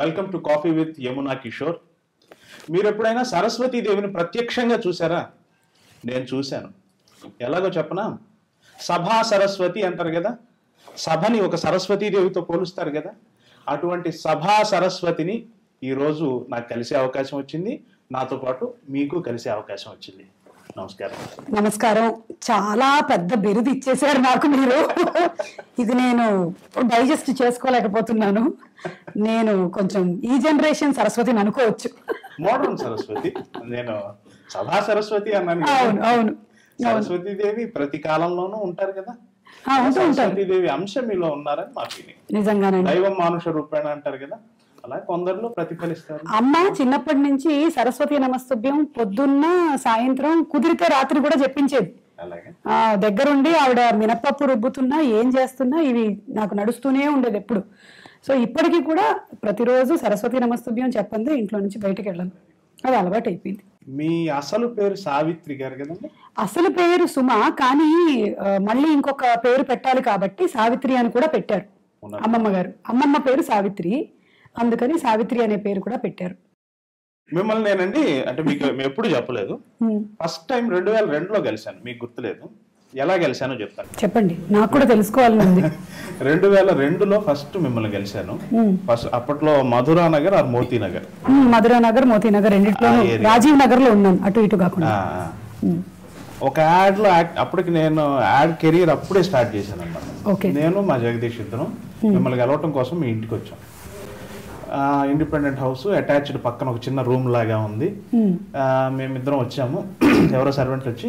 Welcome to coffee with Yamuna Kishore మీరు ఎప్పుడైనా సరస్వతీ దేవిని ప్రత్యక్షంగా చూసారా నేను చూశాను ఎలాగో చెప్పనా సభా సరస్వతి అంటారు కదా సభని ఒక సరస్వతీ దేవితో పోలుస్తారు కదా అటువంటి సభా సరస్వతిని ఈరోజు నాకు కలిసే అవకాశం వచ్చింది నాతో పాటు మీకు కలిసే అవకాశం వచ్చింది నమస్కారం నమస్కారం చాలా పెద్ద బిరుదు ఇచ్చేసారు నాకు మీరు ఇది నేను డైజెస్ట్ చేసుకోలేకపోతున్నాను నేను కొంచెం ఈ జనరేషన్ సరస్వతిని అనుకోవచ్చు మోడర్న్ సరస్వతి నేను సభా సరస్వతి అన్నాను అవును అవును సరస్వతీ దేవి ప్రతి కాలంలోనూ ఉంటారు కదా ఆ, ఉంటూ ఉంటారు సరస్వతీ దేవి అంశం మీలో ఉన్నారని మా ఫీలింగ్ నిజంగానండి దైవం మానుష రూపేణ అంటారు కదా అలా కొందరిలో ప్రతిఫలిస్తారు అమ్మ చిన్నప్పటి నుంచి సరస్వతి నమస్తభ్యం పొద్దున్న సాయంత్రం కుదిరితే రాత్రి కూడా చెప్పించేది అలాగే ఆ దగ్గరుండి ఆవిడ మినప్పప్పు రుబ్బుతున్నా ఏం చేస్తున్నా ఇవి నాకు నడుస్తూనే ఉండేది ఎప్పుడు సో ఇప్పటికీ కూడా ప్రతిరోజు సరస్వతి నమస్తభ్యం చెప్పందే ఇంట్లో నుంచి బయటకు వెళ్ళను అది అలవాటు అయిపోయింది మీ అసలు పేరు సావిత్రి గారు కదండి అసలు పేరు సుమ కానీ ఆ, మళ్ళీ ఇంకొక పేరు పెట్టాలి కాబట్టి సావిత్రి అని కూడా పెట్టారు ఉన్నారు. అమ్మమ్మ గారు అమ్మమ్మ పేరు సావిత్రి అందుకని సావిత్రి అనే పేరు కూడా పెట్టారు మిమ్మల్ని నేనండి అంటే మీకు మేము ఎప్పుడు చెప్పలేదు ఉమ్, ఫస్ట్ టైం రెండు వేల రెండులో కలిశాను మీకు గుర్తులేదు ఎలా కలిశానో చెప్తాను చెప్పండి నాకు కూడా తెలుసుకోవాలని ఉంది రెండు వేల రెండులో ఫస్ట్ మిమ్మల్ని కలిశాను ఉమ్, ఫస్ట్ అప్పట్లో మధురా నగర్ ఆర్ మోతీ నగర్ ఉమ్, మధురా నగర్ మోతీ నగర్ రెండిట్లోనూ ఆ area. రాజీవ్ నగర్ లో ఉన్నాను అటు ఇటు కాకుండా ఆ, ఆ. ఒక యాడ్ లో యాక్ట్ అప్పటికి నేను యాడ్ కెరీర్ అప్పుడే స్టార్ట్ చేశాను అనమాట ఓకే నేను మా జగదీష్ ఇద్దరం మిమ్మల్ని కలవటం కోసం మీ ఇంటికి వచ్చాం ఇండిపెండెంట్ హౌస్ అటాచ్డ్ పక్కన ఒక చిన్న రూమ్ లాగా ఉంది ఉమ్, ఆ, మేమిద్దరం వచ్చాము ఎవరో సర్వెంట్ వచ్చి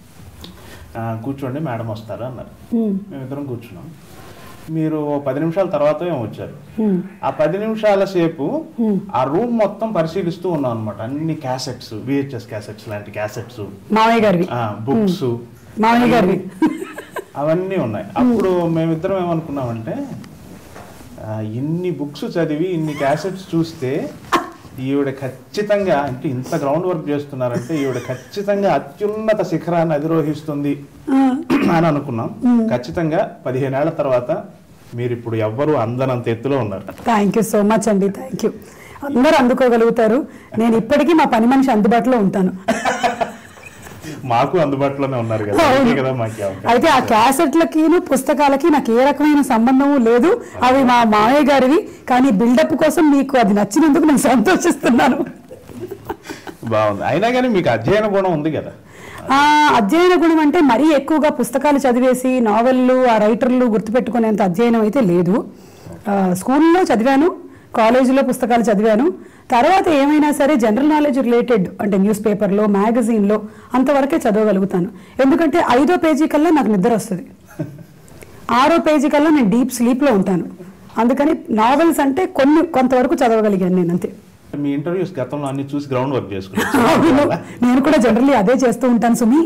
ఆ, కూర్చోండి మేడం వస్తారు అన్నారు ఉమ్, మేమిద్దరం కూర్చున్నాం మీరు ఓ పది నిమిషాల తర్వాత ఏమో వచ్చారు ఉమ్, ఆ పది నిమిషాల సేపు ఉమ్. ఆ రూమ్ మొత్తం పరిశీలిస్తూ ఉన్నాం అనమాట అన్ని క్యాసెట్స్ విహెచ్ఎస్ క్యాసెట్స్ లాంటి క్యాసెట్స్ మామయ్య గారివి బుక్స్ మామయ్య గారివి అవన్నీ ఉన్నాయి అప్పుడు మేమిద్దరం ఏమనుకున్నామంటే ఆ, ఇన్ని బుక్స్ చదివి ఇన్ని క్యాసెట్స్ చూస్తే ఈవిడ ఖచ్చితంగా అంటే ఇంత గ్రౌండ్ వర్క్ చేస్తున్నారంటే ఈవిడ ఖచ్చితంగా అత్యున్నత శిఖరాన్ని అధిరోహిస్తుంది ఆ, అని అనుకున్నాం ఖచ్చితంగా పదిహేనేళ్ల తర్వాత మీరు ఇప్పుడు ఎవ్వరు అందనంత ఎత్తులో ఉన్నారు థ్యాంక్ యూ సో మచ్ అండి థ్యాంక్ యూ అందరూ అందుకోగలుగుతారు నేను ఇప్పటికీ మా పని మనిషి అందుబాటులో ఉంటాను మాకు అందుబాటులోనే ఉన్నారు కదా అవును. అందుకే కదా మాకు ఈ అవకాశం. అయితే ఆ క్యాసెట్లకి పుస్తకాలకి నాకు ఏ రకమైన సంబంధం లేదు అవి మా మామయ్య గారివి కానీ బిల్డప్ కోసం మీకు అది నచ్చినందుకు నేను సంతోషిస్తున్నాను బాగుంది అయినా కానీ మీకు అధ్యయన గుణం ఉంది కదా ఆ అధ్యయన గుణం అంటే మరీ ఎక్కువగా పుస్తకాలు చదివేసి నావెల్లు ఆ రైటర్లు గుర్తుపెట్టుకునేంత అధ్యయనం అయితే లేదు ఆ, స్కూల్లో చదివాను కాలేజీలో పుస్తకాలు చదివాను తర్వాత ఏమైనా సరే జనరల్ నాలెడ్జ్ రిలేటెడ్ అంటే న్యూస్ పేపర్లో మ్యాగజైన్లో అంతవరకే చదవగలుగుతాను ఎందుకంటే ఐదో పేజీ కల్లా నాకు నిద్ర వస్తుంది ఆరో పేజీ కల్లా నేను డీప్ స్లీప్లో ఉంటాను అందుకని నావెల్స్ అంటే కొన్ని కొంతవరకు చదవగలిగాను నేను అంతే మీ ఇంటర్వ్యూస్ గతంలో అన్ని చూసి గ్రౌండ్ వర్క్ అవును. చేసుకున్నాను నేను కూడా జనరల్లీ అదే చేస్తూ ఉంటాను సుమి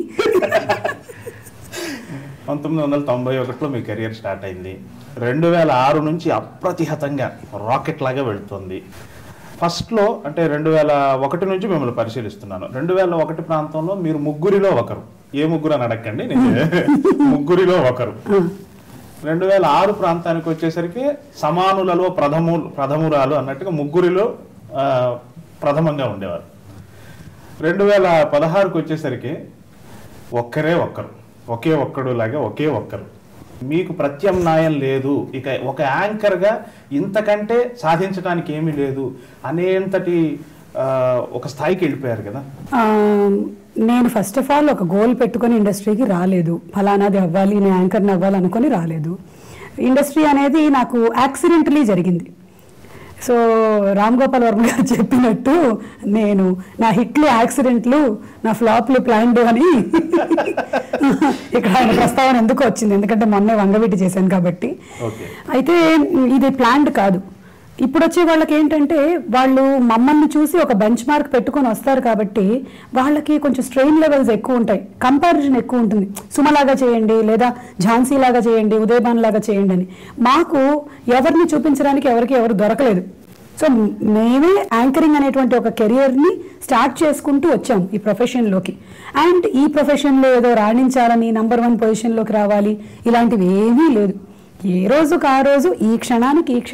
పంతొమ్మిది వందల తొంభై ఒకటిలో మీ కెరియర్ స్టార్ట్ అయింది రెండు వేల ఆరు నుంచి అప్రతిహతంగా రాకెట్ లాగా వెళుతుంది ఫస్ట్లో అంటే రెండు వేల ఒకటి నుంచి మిమ్మల్ని పరిశీలిస్తున్నాను రెండు వేల ఒకటి ప్రాంతంలో మీరు ముగ్గురిలో ఒకరు ఏ ముగ్గురు అని అడగండి నేను ముగ్గురిలో ఒకరు రెండు వేల ఆరు ప్రాంతానికి వచ్చేసరికి సమానులలో ప్రథము ప్రథమురాలు అన్నట్టుగా ముగ్గురిలో ఆ, ప్రథమంగా ఉండేవారు రెండు వేల పదహారుకి వచ్చేసరికి ఒక్కరే ఒక్కరు ఒకే ఒక్కడు లాగా ఒకే ఒక్కరు మీకు ప్రత్యామ్నాయం లేదు ఇక ఒక యాంకర్గా ఇంతకంటే సాధించడానికి ఏమీ లేదు అనేంతటి ఆ, ఒక స్థాయికి వెళ్ళిపోయారు కదా ఆ, నేను ఫస్ట్ ఆఫ్ ఆల్ ఒక గోల్ పెట్టుకొని ఇండస్ట్రీకి రాలేదు ఫలానాది అవ్వాలి నేను యాంకర్ని అవ్వాలి అనుకొని రాలేదు ఇండస్ట్రీ అనేది నాకు యాక్సిడెంటలీ జరిగింది సో రామ్ గోపాల్ వర్మ గారు చెప్పినట్టు నేను నా హిట్లు యాక్సిడెంట్లు నా ఫ్లాప్లు ప్లాన్డ్ అని ఇక్కడ ఆయన ప్రస్తావన ఎందుకు వచ్చింది ఎందుకంటే మొన్నే వంగవీటి చేశాను కాబట్టి ఓకే అయితే ఇది ప్లాన్డ్ కాదు ఇప్పుడు వచ్చే వాళ్ళకి ఏంటంటే వాళ్ళు మమ్మల్ని చూసి ఒక బెంచ్ మార్క్ పెట్టుకొని వస్తారు కాబట్టి వాళ్ళకి కొంచెం స్ట్రెయిన్ లెవెల్స్ ఎక్కువ ఉంటాయి కంపారిజన్ ఎక్కువ ఉంటుంది సుమలాగా చేయండి లేదా ఝాన్సీ లాగా చేయండి ఉదయభాన్ లాగా చేయండి అని మాకు ఎవరిని చూపించడానికి ఎవరికి ఎవరు దొరకలేదు సో మేమే యాంకరింగ్ అనేటువంటి ఒక కెరియర్ని స్టార్ట్ చేసుకుంటూ వచ్చాం ఈ ప్రొఫెషన్లోకి అండ్ ఈ ప్రొఫెషన్లో ఏదో రాణించాలని నంబర్ వన్ పొజిషన్లోకి రావాలి ఇలాంటివి ఏమీ లేదు ఏ రోజుకు ఆ రోజు ఈ క్షణానికి ఈ క్షణం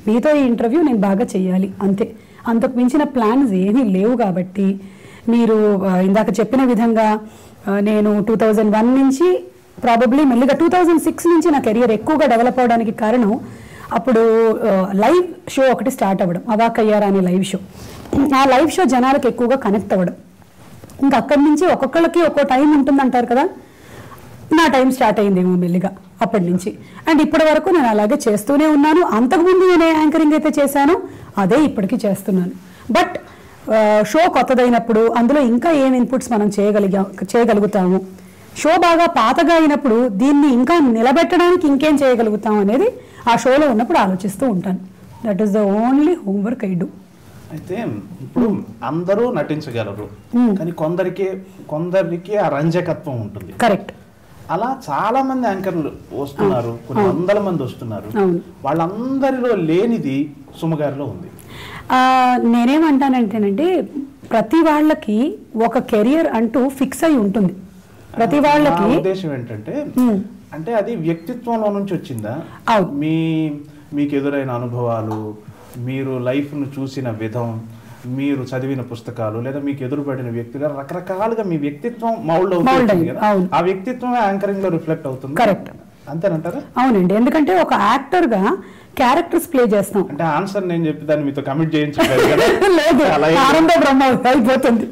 మీతో ఈ ఇంటర్వ్యూ నేను బాగా చేయాలి అంతే అంతకు మించిన ప్లాన్స్ ఏమీ లేవు కాబట్టి మీరు ఆ, ఇందాక చెప్పిన విధంగా ఆ, నేను టూ థౌజండ్ వన్ నుంచి ప్రాబబ్లీ మెల్లిగా టూ థౌజండ్ సిక్స్ నుంచి నా కెరియర్ ఎక్కువగా డెవలప్ అవడానికి కారణం అప్పుడు లైవ్ షో ఒకటి స్టార్ట్ అవ్వడం అవాకయ్యారా అనే లైవ్ షో ఆ లైవ్ షో జనాలకు ఎక్కువగా కనెక్ట్ అవ్వడం ఇంకా అక్కడి నుంచి ఒక్కొక్కళ్ళకి ఒక్కో టైం ఉంటుందంటారు కదా నా టైం స్టార్ట్ అయిందేమో మెల్లిగా అప్పటి నుంచి అండ్ ఇప్పటి వరకు నేను అలాగే చేస్తూనే ఉన్నాను అంతకుముందు నేను ఏ యాంకరింగ్ అయితే చేశానో అదే ఇప్పటికీ చేస్తున్నాను బట్ షో కొత్తదైనప్పుడు అందులో ఇంకా ఏం ఇన్పుట్స్ మనం చేయగలిగా చేయగలుగుతాము షో బాగా పాతగా అయినప్పుడు దీన్ని ఇంకా నిలబెట్టడానికి ఇంకేం చేయగలుగుతాం అనేది ఆ షోలో ఉన్నప్పుడు ఆలోచిస్తూ ఉంటాను that is the only homework I do అయితే ఇప్పుడు అందరూ నటించగలరు కానీ కొందరికి కొందరికి ఆ రంజకత్వం ఉంటుంది కరెక్ట్ అలా చాలా మంది యాంకర్లు వస్తున్నారు కొన్ని వందల మంది వస్తున్నారు అవును. వాళ్ళందరిలో లేనిది సుమగారిలో ఉంది ఆ, నేనేమంటానంటేనంటే ప్రతి వాళ్ళకి ఒక కెరియర్ అంటూ ఫిక్స్ అయి ఉంటుంది ప్రతి నా వాళ్ళకి ఉద్దేశం ఏంటంటే మ్మ్. అంటే అది వ్యక్తిత్వంలో నుంచి వచ్చిందా అవును. మీ మీకు ఎదురైన అనుభవాలు మీరు లైఫ్ను చూసిన విధం మీరు చదివిన పుస్తకాలు లేదా మీకు ఎదురుపడిన వ్యక్తులు రకరకాలుగా మీ వ్యక్తిత్వం మౌల్డ్ Mould అవుతుంది అయింది, కదా అవును. ఆ వ్యక్తిత్వం యాంకరింగ్ లో రిఫ్లెక్ట్ అవుతుంది Correct. అంతేనంటారా అవునండి ఎందుకంటే ఒక యాక్టర్ గా క్యారెక్టర్స్ ప్లే చేస్తాం అంటే ఆన్సర్ నేను చెప్పి దాన్ని మీతో కమిట్ చేయించలేదు కదా లేదు అలా ఏం ఆనంద బ్రహ్మ అయిపోతుంది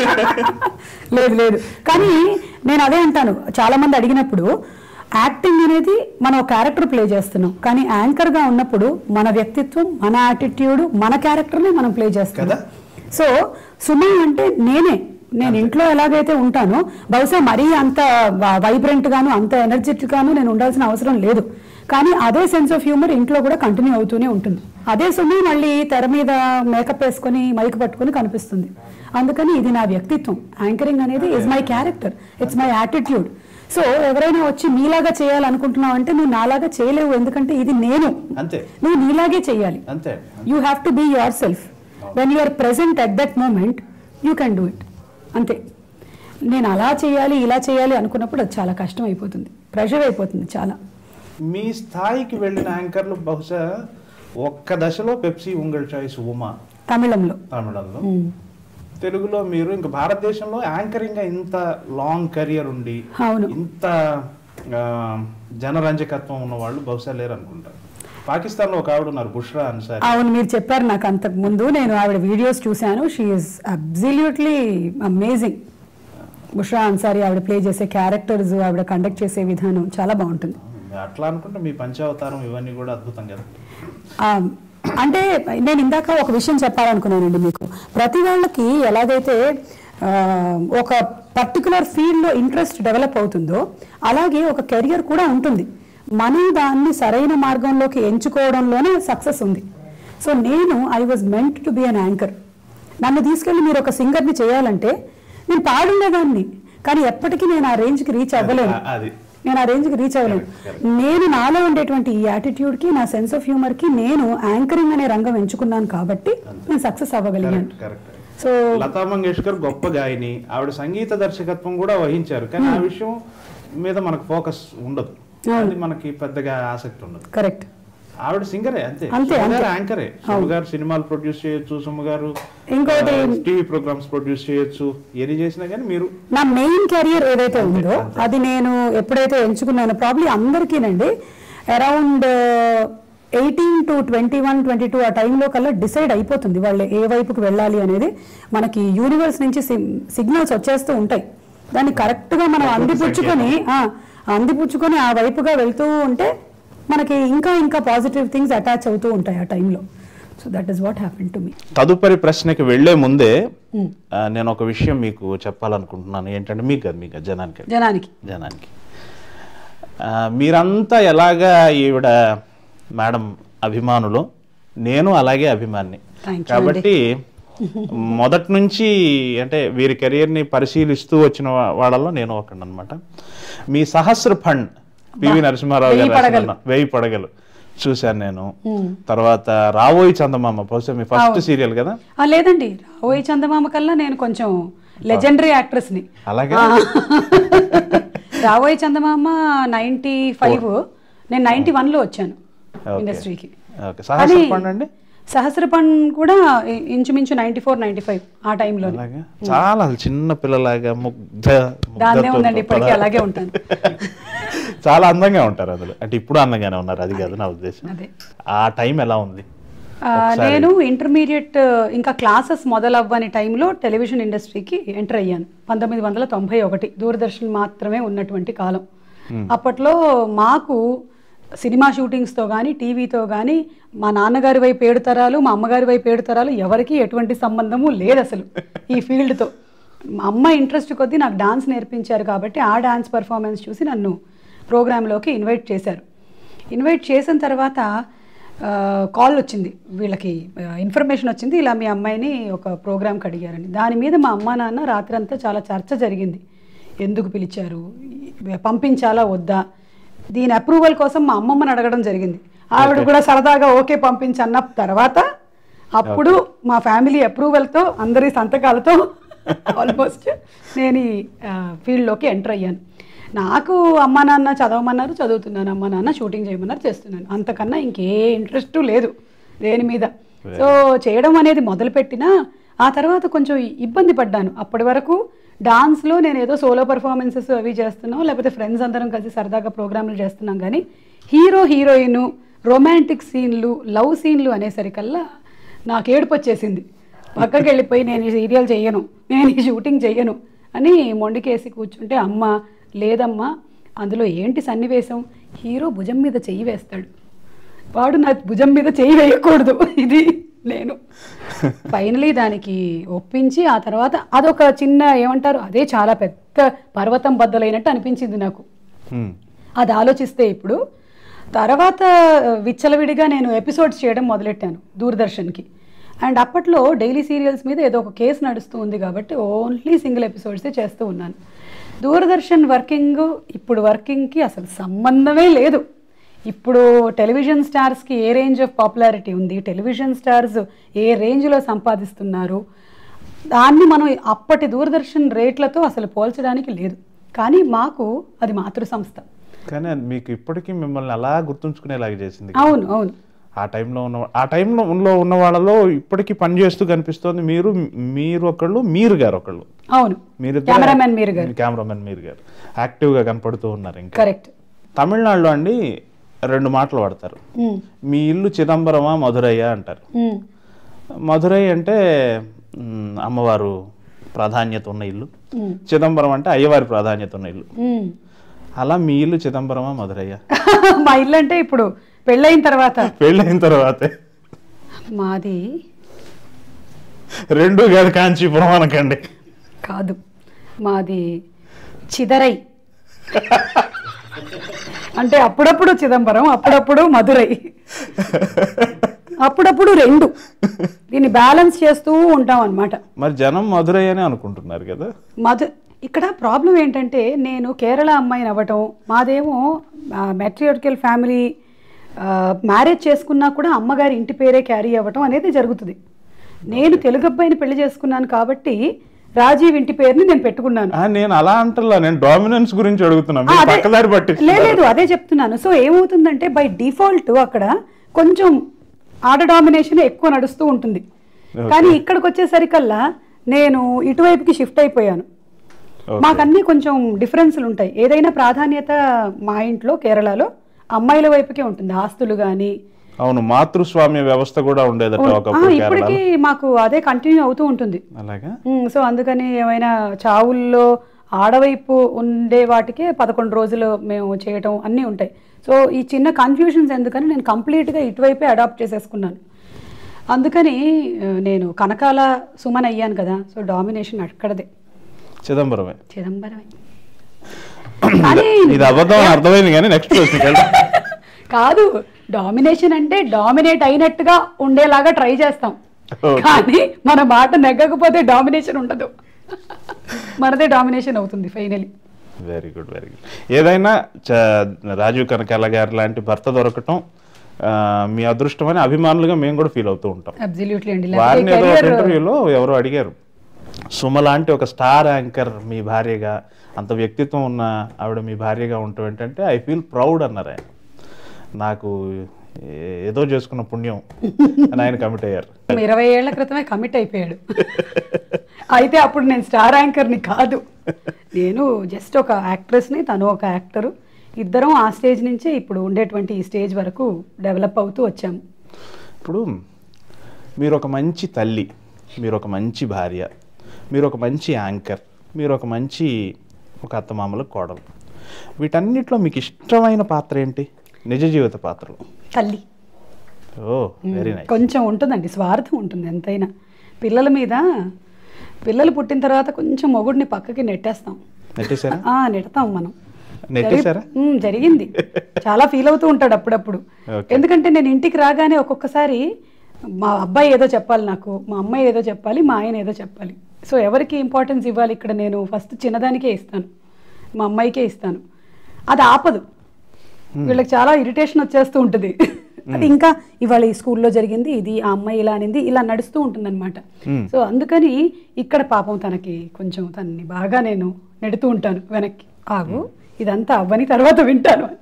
లేదు లేదు కానీ నేను అదే అంటాను చాలా మంది అడిగినప్పుడు యాక్టింగ్ అనేది మనం ఒక క్యారెక్టర్ ప్లే చేస్తున్నాం కానీ యాంకర్ గా ఉన్నప్పుడు మన వ్యక్తిత్వం మన యాటిట్యూడ్ మన క్యారెక్టర్ ని మనం ప్లే చేస్తాం కదా? సో సుమా అంటే నేనే నేను ఇంట్లో ఎలాగైతే ఉంటానో బహుశా మరీ అంత వైబ్రెంట్ గాను అంత ఎనర్జెటిక్ గాను నేను ఉండాల్సిన అవసరం లేదు కానీ అదే సెన్స్ ఆఫ్ హ్యూమర్ ఇంట్లో కూడా కంటిన్యూ అవుతూనే ఉంటుంది అదే సుమి మళ్ళీ తెర మీద మేకప్ వేసుకొని మైక్ పట్టుకొని కనిపిస్తుంది అందుకని ఇది నా వ్యక్తిత్వం యాంకరింగ్ అనేది is my character it's my attitude so ఎవరైనా వచ్చి మీలాగా చేయాలనుకుంటున్నావు అంటే నువ్వు నాలాగా చేయలేవు ఎందుకంటే ఇది నేను అంతే నువ్వు నీలాగే చేయాలి అంతే you have to be yourself when you are present at that moment you can do it అంతే నేను అలా చేయాలి ఇలా చేయాలి అనుకున్నప్పుడు అది చాలా కష్టం అయిపోతుంది ప్రెషర్ అయిపోతుంది చాలా మీ స్థాయికి వెళ్ళిన యాంకర్లు బహుశా ఒక్క దశలో పెప్సీ ఉంగల్ చాయిస్ ఉమా తమిళంలో తమిళంలో మ్మ్. తెలుగులో మీరు ఇంకా భారతదేశంలో యాంకరింగ్ గా ఇంత లాంగ్ కెరియర్ ఉండి అవును. ఇంత ఆ, జనరంజకత్వం ఉన్న వాళ్ళు బహుశా లేరు అనుకుంటారు పాకిస్తాన్ లో ఒక ఆవిడ ఉన్నారు బుష్రా అన్సారి అవును మీరు చెప్పారు నాకు అంతకు ముందు నేను ఆవిడ వీడియోస్ చూశాను she is absolutely amazing Bushra Ansari ఆవిడ ప్లే చేసే క్యారెక్టర్స్ ఆవిడ కండక్ట్ చేసే విధానం చాలా బాగుంటుంది అట్లా అనుకుంటే మీ పంచావతారం ఇవన్నీ కూడా అద్భుతం కదా ఆ, అంటే నేను ఇందాక ఒక విషయం చెప్పాలనుకున్నానండి మీకు ప్రతి వాళ్ళకి ఎలాగైతే ఆ, ఒక పర్టికులర్ ఫీల్డ్లో ఇంట్రెస్ట్ డెవలప్ అవుతుందో అలాగే ఒక కెరియర్ కూడా ఉంటుంది మనం దాన్ని సరైన మార్గంలోకి ఎంచుకోవడంలోనే సక్సెస్ ఉంది సో నేను I was meant to be an anchor నన్ను తీసుకెళ్ళి మీరు ఒక సింగర్ని చేయాలంటే నేను పాడుండేదాన్ని కానీ ఎప్పటికీ నేను ఆ రేంజ్కి రీచ్ అవ్వలేను అది- అది నేను ఆ రేంజ్కి రీచ్ అవ్వలేను నేను నాలో ఉండేటువంటి ఈ యాటిట్యూడ్కి నా సెన్స్ ఆఫ్ హ్యూమర్కి నేను యాంకరింగ్ అనే రంగం ఎంచుకున్నాను కాబట్టి నేను సక్సెస్ అవ్వగలిగాను correct correct so Lata Mangeshkar గొప్ప గాయని ఆవిడ సంగీత దర్శకత్వం కూడా వహించారు కానీ ఆ విషయం మీద మనకు ఫోకస్ ఉండదు అది మనకి పెద్దగా ఆసక్తి ఉండదు కరెక్ట్ ఆవిడ సింగరే అంతే అంతే, సుమ గారు అంతే. యాంకరే సుమ గారు సినిమాలు ప్రొడ్యూస్ చేయొచ్చు సుమ గారు ఇంకోటి టీవీ ప్రోగ్రామ్స్ ప్రొడ్యూస్ చేయొచ్చు ఏది చేసినా కానీ మీరు నా మెయిన్ కెరియర్ ఏదైతే ఉందో అది నేను ఎప్పుడైతే ఎంచుకున్నానో ప్రాబ్లీ అందరికీనండి around eighteen to twenty one twenty two ఆ టైంలో కల్లా డిసైడ్ అయిపోతుంది వాళ్ళు ఏ వైపుకి వెళ్ళాలి అనేది మనకి యూనివర్స్ నుంచి సిగ్నల్స్ వచ్చేస్తూ ఉంటాయి దాన్ని కరెక్ట్గా మనం అందిపుచ్చుకొని ఆ, అందిపుచ్చుకొని ఆ వైపుగా వెళ్తూ ఉంటే మనకి ఇంకా ఇంకా పాజిటివ్ థింగ్స్ అటాచ్ అవుతూ ఉంటాయి ఆ టైంలో so that is what happen to me తదుపరి ప్రశ్నకి వెళ్లే ముందే ఆ, నేను ఒక విషయం మీకు చెప్పాలనుకుంటున్నాను ఏంటంటే మీకు కాదు మీకు కాదు, జనానికి జనానికి జనానికి ఆ, మీరంతా ఎలాగా ఈవిడ మేడం అభిమానులు నేను అలాగే అభిమాని Thank you కాబట్టి మొదటి నుంచి అంటే వీరి కెరియర్ని పరిశీలిస్తూ వచ్చిన వా- వాళ్ళలో నేను ఒకడు అనమాట మీ సహస్ర ఫండ్ పివి నరసింహారావు గారు వెయ్యి రాసిన పడగలు. వెయ్యి పడగలు చూశాను నేను తర్వాత రావోయి చందమామ బహుశా మీ ఫస్ట్ సీరియల్ కదా ఆ, లేదండి రాబోయే చందమామ కల్లా నేను కొంచెం లెజెండరీ యాక్ట్రెస్ని అలాగే రాబోయే చందమామ నైంటీ ఫైవ్ నేను నైంటీ వన్లో వచ్చాను Okay. ఇండస్ట్రీకి ఓకే సహస్రపండి అండి సహస్రపన్ కూడా ఇ- ఇంచుమించు నైన్టీ ఫోర్ నైన్టీ ఫైవ్ ఆ టైంలో అలాగా చాలా అసలు చిన్న పిల్లలాగా ముగ్ధ దాన్నే ముగ్ధతో ఉందండి ఇప్పటికీ అలాగే ఉంటాను చాలా అందంగా ఉంటారు అందులో అంటే ఇప్పుడు అందంగానే ఉన్నారు అది కాదు నా ఉద్దేశం అదే ఆ టైం ఎలా ఉంది ఆ, నేను ఇంటర్మీడియట్ ఇంకా క్లాసెస్ మొదలవ్వని టైంలో టెలివిజన్ ఇండస్ట్రీకి ఎంటర్ అయ్యాను పంతొమ్మిది వందల తొంభై ఒకటి దూరదర్శన్ మాత్రమే ఉన్నటువంటి కాలం అప్పట్లో మాకు సినిమా షూటింగ్స్తో కానీ టీవీతో కానీ మా నాన్నగారి వైపు ఏడు తరాలు మా అమ్మగారి వైపు ఏడు తరాలు ఎవరికి ఎటువంటి సంబంధము లేదు అసలు ఈ ఫీల్డ్తో మా అమ్మ ఇంట్రెస్ట్ కొద్దీ నాకు డాన్స్ నేర్పించారు కాబట్టి ఆ డాన్స్ పర్ఫార్మెన్స్ చూసి నన్ను ప్రోగ్రాంలోకి ఇన్వైట్ చేశారు ఇన్వైట్ చేసిన తర్వాత ఆ, కాల్ వచ్చింది వీళ్ళకి ఇన్ఫర్మేషన్ వచ్చింది ఇలా మీ అమ్మాయిని ఒక ప్రోగ్రామ్కి అడిగారని దాని మీద మా అమ్మ నాన్న రాత్రంతా చాలా చర్చ జరిగింది ఎందుకు పిలిచారు పంపించాలా వద్దా దీని అప్రూవల్ కోసం మా అమ్మమ్మని అడగడం జరిగింది ఆవిడ కూడా సరదాగా ఓకే పంపించన్న తర్వాత అప్పుడు మా ఫ్యామిలీ అప్రూవల్తో అందరి సంతకాలతో ఆల్మోస్ట్ నేను ఈ ఫీల్డ్లోకి ఎంటర్ అయ్యాను నాకు అమ్మా నాన్న చదవమన్నారు చదువుతున్నాను అమ్మా నాన్న షూటింగ్ చేయమన్నారు చేస్తున్నాను అంతకన్నా ఇంకే ఇంట్రెస్ట్ లేదు దేని మీద సో చేయడం అనేది మొదలుపెట్టినా ఆ తర్వాత కొంచెం ఇబ్బంది పడ్డాను అప్పటి వరకు డాన్స్లో నేను ఏదో సోలో పర్ఫార్మెన్సెస్ అవి చేస్తున్నాం లేకపోతే ఫ్రెండ్స్ అందరం కలిసి సరదాగా ప్రోగ్రాంలు చేస్తున్నాం కానీ హీరో హీరోయిన్ రొమాంటిక్ సీన్లు లవ్ సీన్లు అనేసరికల్లా నాకు ఏడుపు వచ్చేసింది పక్కకి వెళ్ళిపోయి నేను ఈ సీరియల్ చెయ్యను నేను ఈ షూటింగ్ చెయ్యను అని మొండికేసి కూర్చుంటే అమ్మ లేదమ్మా అందులో ఏంటి సన్నివేశం హీరో భుజం మీద చెయ్యి వేస్తాడు వాడు నా భుజం మీద చెయ్యి వేయకూడదు ఇది నేను ఫైనలీ దానికి ఒప్పించి ఆ తర్వాత అదొక చిన్న ఏమంటారు అదే చాలా పెద్ద పర్వతం బద్దలైనట్టు అనిపించింది నాకు హ్మ్. అది ఆలోచిస్తే ఇప్పుడు తర్వాత విచ్చలవిడిగా నేను ఎపిసోడ్స్ చేయడం మొదలెట్టాను దూరదర్శన్కి అండ్ అప్పట్లో డైలీ సీరియల్స్ మీద ఏదో ఒక కేసు నడుస్తూ ఉంది కాబట్టి ఓన్లీ సింగిల్ ఎపిసోడ్సే చేస్తూ ఉన్నాను దూరదర్శన్ వర్కింగ్ ఇప్పుడు వర్కింగ్కి అసలు సంబంధమే లేదు ఇప్పుడు టెలివిజన్ స్టార్స్కి ఏ రేంజ్ ఆఫ్ పాపులారిటీ ఉంది టెలివిజన్ స్టార్స్ ఏ రేంజ్లో సంపాదిస్తున్నారు దాన్ని మనం అప్పటి దూరదర్శన్ రేట్లతో అసలు పోల్చడానికి లేదు కానీ మాకు అది మాతృ సంస్థ కానీ అది మీకు ఇప్పటికీ మిమ్మల్ని అలా గుర్తుంచుకునేలాగా చేసింది అవును అవును ఆ టైంలో ఉన్న ఆ టైంలో ఉన్న ఉన్న వాళ్ళలో ఇప్పటికీ పని చేస్తూ కనిపిస్తోంది మీరు మీరు ఒకళ్ళు మీరు గారు ఒకళ్ళు అవును మీరు కెమెరామెన్ మీరు గారు కెమెరామెన్ మీరు గారు యాక్టివ్గా కనపడుతూ ఉన్నారు ఇంకా కరెక్ట్ తమిళనాడులో అండి రెండు మాటలు వాడతారు మీ ఇల్లు చిదంబరమా మధురయ్య అంటారు మధురై అంటే మ్, అమ్మవారు ప్రాధాన్యత ఉన్న ఇల్లు చిదంబరం అంటే అయ్యవారి ప్రాధాన్యత ఉన్న ఇల్లు అలా మీ ఇల్లు చిదంబరమా మధురయ్య మా ఇల్లు అంటే ఇప్పుడు పెళ్ళైన తర్వాత పెళ్ళైన తర్వాతే మాది రెండు కాదు కాంచీపురం అనకండి కాదు మాది చిదరై అంటే అప్పుడప్పుడు చిదంబరం అప్పుడప్పుడు మధురై అప్పుడప్పుడు రెండు దీన్ని బ్యాలెన్స్ చేస్తూ ఉంటాం అన్నమాట మరి జనం మధురై అని అనుకుంటున్నారు కదా మధు ఇక్కడ ప్రాబ్లం ఏంటంటే నేను కేరళ అమ్మాయిని అవ్వటం మాదేమో మెట్రియోటికల్ ఫ్యామిలీ మ్యారేజ్ చేసుకున్నా కూడా అమ్మగారి ఇంటి పేరే క్యారీ అవ్వటం అనేది జరుగుతుంది నేను తెలుగు అబ్బాయిని పెళ్లి చేసుకున్నాను కాబట్టి రాజీవ్ ఇంటి పేరుని నేను పెట్టుకున్నాను ఆ, నేను అలా అంటలా నేను డామినెన్స్ గురించి అడుగుతున్నా ఆ, మీరు అదే- పక్కదారి పట్టి లే- లేదు అదే చెప్తున్నాను సో ఏమవుతుందంటే బై డిఫాల్ట్ అక్కడ కొంచెం ఆడ డామినేషన్ ఎక్కువ నడుస్తూ ఉంటుంది కానీ ఇక్కడికి వచ్చేసరికల్లా నేను ఇటువైపుకి షిఫ్ట్ అయిపోయాను Okay. మాకన్నీ కొంచెం డిఫరెన్స్లు ఉంటాయి ఏదైనా ప్రాధాన్యత మా ఇంట్లో కేరళలో అమ్మాయిల వైపుకే ఉంటుంది ఆస్తులు కానీ అవును మాతృస్వామ్య వ్యవస్థ కూడా ఉండేదట ఒకప్పుడు కేరళ ఇప్పటికీ మాకు అదే కంటిన్యూ అవుతూ ఉంటుంది అలాగా ఉమ్, సో అందుకని ఏమైనా చావుల్లో ఆడవైపు ఉండే వాటికే పదకొండు రోజులు మేము చేయటం అన్నీ ఉంటాయి సో ఈ చిన్న కన్ఫ్యూషన్స్ ఎందుకని నేను కంప్లీట్గా ఇటువైపే అడాప్ట్ చేసేసుకున్నాను అందుకని ఆ, నేను కనకాల సుమన్ అయ్యాను కదా సో డామినేషన్ అక్కడదే చిదంబరమే చిదంబరమే కానీ ఇది అబద్ధం అని అర్థమైంది కానీ నెక్స్ట్ ప్రశ్న కాదు డామినేషన్ అంటే డామినేట్ అయినట్టుగా ఉండేలాగా ట్రై చేస్తాం Okay. కానీ మన మాట నెగ్గకపోతే డామినేషన్ ఉండదు మనదే డామినేషన్ అవుతుంది finally very good very good ఏదైనా చ- రాజీవ్ కనకాల గారి లాంటి భర్త దొరకటం ఆ, మీ అదృష్టం అని అభిమానులుగా మేము కూడా ఫీల్ అవుతూ ఉంటాం అబ్జల్యూట్లీ అండి వారిని ఏదో ఒక కెరియర్ ఇంటర్వ్యూలో ఎవరో అడిగారు సుమ లాంటి ఒక స్టార్ యాంకర్ మీ భార్యగా అంత వ్యక్తిత్వం ఉన్న ఆవిడ మీ భార్యగా ఉండటం ఏంటంటే ఐ ఫీల్ ప్రౌడ్ అన్నారు ఆయన నాకు ఏ- ఏదో చేసుకున్న పుణ్యం అని ఆయన కమిట్ అయ్యారు ఇరవై ఏళ్ల క్రితమే కమిట్ అయిపోయాడు అయితే అప్పుడు నేను స్టార్ యాంకర్ని కాదు నేను జస్ట్ ఒక యాక్ట్రెస్ని తను ఒక యాక్టరు ఇద్దరం ఆ స్టేజ్ నుంచే ఇప్పుడు ఉండేటువంటి ఈ స్టేజ్ వరకు డెవలప్ అవుతూ వచ్చాము ఇప్పుడు మీరు ఒక మంచి తల్లి మీరు ఒక మంచి భార్య మీరు ఒక మంచి యాంకర్ మీరు ఒక మంచి ఒక అత్తమామల కోడలు వీటన్నిటిలో మీకు ఇష్టమైన పాత్ర ఏంటి నిజ జీవిత పాత్రలు తల్లి ఓ వెరీ నైస్ కొంచెం ఉంటుందండి స్వార్థం ఉంటుంది ఎంతైనా పిల్లల మీద పిల్లలు పుట్టిన తర్వాత కొంచెం మొగుడిని పక్కకి నెట్టేస్తాం నెట్టేశారా ఆ, నెడతాం మనం నెట్టేశారా జరి- ఉమ్, జరిగింది చాలా ఫీల్ అవుతూ ఉంటాడు అప్పుడప్పుడు Okay. ఎందుకంటే నేను ఇంటికి రాగానే ఒక్కొక్కసారి మా అబ్బాయి ఏదో చెప్పాలి నాకు మా అమ్మాయి ఏదో చెప్పాలి మా ఆయన ఏదో చెప్పాలి సో ఎవరికి ఇంపార్టెన్స్ ఇవ్వాలి ఇక్కడ నేను ఫస్ట్ చిన్నదానికే ఇస్తాను మా అమ్మాయికే ఇస్తాను అది ఆపదు వీళ్ళకి చాలా ఇరిటేషన్ వచ్చేస్తూ ఉంటుంది అది ఇంకా ఇవాళ ఈ స్కూల్లో జరిగింది ఇది ఆ అమ్మాయి ఇలా అనింది ఇలా నడుస్తూ ఉంటుంది అనమాట Hmm. సో అందుకని ఇక్కడ పాపం తనకి కొంచెం తనని బాగా నేను నెడుతూ ఉంటాను వెనక్కి ఆగు ఇదంతా అవ్వని తర్వాత వింటాను అని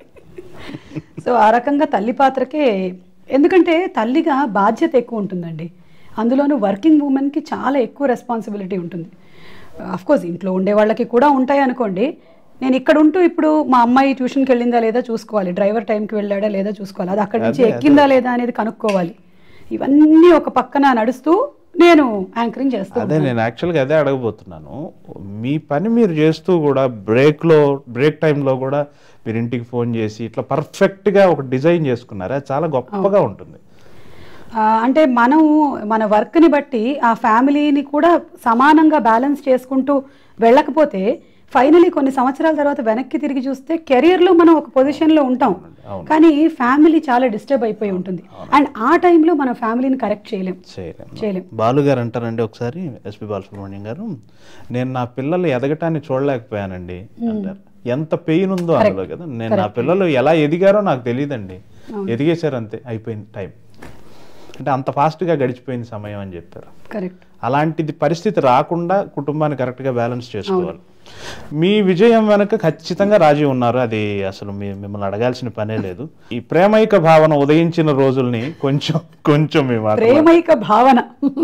సో ఆ రకంగా తల్లి పాత్రకే ఎందుకంటే తల్లిగా బాధ్యత ఎక్కువ ఉంటుందండి అందులోనూ వర్కింగ్ ఉమెన్కి చాలా ఎక్కువ రెస్పాన్సిబిలిటీ ఉంటుంది కోర్స్ ఇంట్లో ఉండే వాళ్ళకి కూడా ఉంటాయి అనుకోండి నేను ఇక్కడ ఉంటూ ఇప్పుడు మా అమ్మాయి ట్యూషన్కి వెళ్ళిందా లేదా చూసుకోవాలి డ్రైవర్ టైంకి వెళ్ళాడా లేదా చూసుకోవాలి అది అక్కడి నుంచి అదే, ఎక్కిందా లేదా అనేది కనుక్కోవాలి ఇవన్నీ ఒక పక్కన నడుస్తూ నేను యాంకరింగ్ చేస్తూ అదే నేను యాక్చువల్గా అదే అడగబోతున్నాను మీ పని మీరు చేస్తూ కూడా బ్రేక్లో బ్రేక్ టైంలో కూడా మీరు ఇంటికి ఫోన్ చేసి ఇట్లా పర్ఫెక్ట్గా ఒక డిజైన్ చేసుకున్నారా చాలా గొప్పగా ఉంటుంది ఆ, అంటే మనం మన వర్క్ని బట్టి ఆ ఫ్యామిలీని కూడా సమానంగా బ్యాలెన్స్ చేసుకుంటూ వెళ్ళకపోతే ఫైనలీ కొన్ని సంవత్సరాల తర్వాత వెనక్కి తిరిగి చూస్తే కెరియర్లో మనం ఒక పొజిషన్లో ఉంటాం అవును. కానీ ఫ్యామిలీ చాలా డిస్టర్బ్ అయిపోయి ఉంటుంది అండ్ ఆ టైంలో మన ఫ్యామిలీని కరెక్ట్ చేయలేం చేయలేం చేయలేం బాలు గారు అంటారండి ఒకసారి ఎస్పి బాలసుబ్రహ్మణ్యం గారు నేను నా పిల్లలు ఎదగటాన్ని చూడలేకపోయానండి అంటారు ఎంత పెయిన్ ఉందో అందులో కదా నేను నా పిల్లలు ఎలా ఎదిగారో నాకు తెలియదండి ఎదిగేశారు అంతే అయిపోయింది టైం అంటే అంత ఫాస్ట్గా గడిచిపోయింది సమయం అని చెప్పారు కరెక్ట్ అలాంటిది పరిస్థితి రాకుండా కుటుంబాన్ని కరెక్ట్గా బ్యాలెన్స్ చేసుకోవాలి మీ విజయం వెనక ఖచ్చితంగా రాజీ ఉన్నారు అది అసలు మీ మిమ్మల్ని అడగాల్సిన పనే లేదు ఈ ప్రేమైక భావన ఉదయించిన రోజుల్ని కొంచెం కొంచెం మీ మాట ప్రేమైక భావన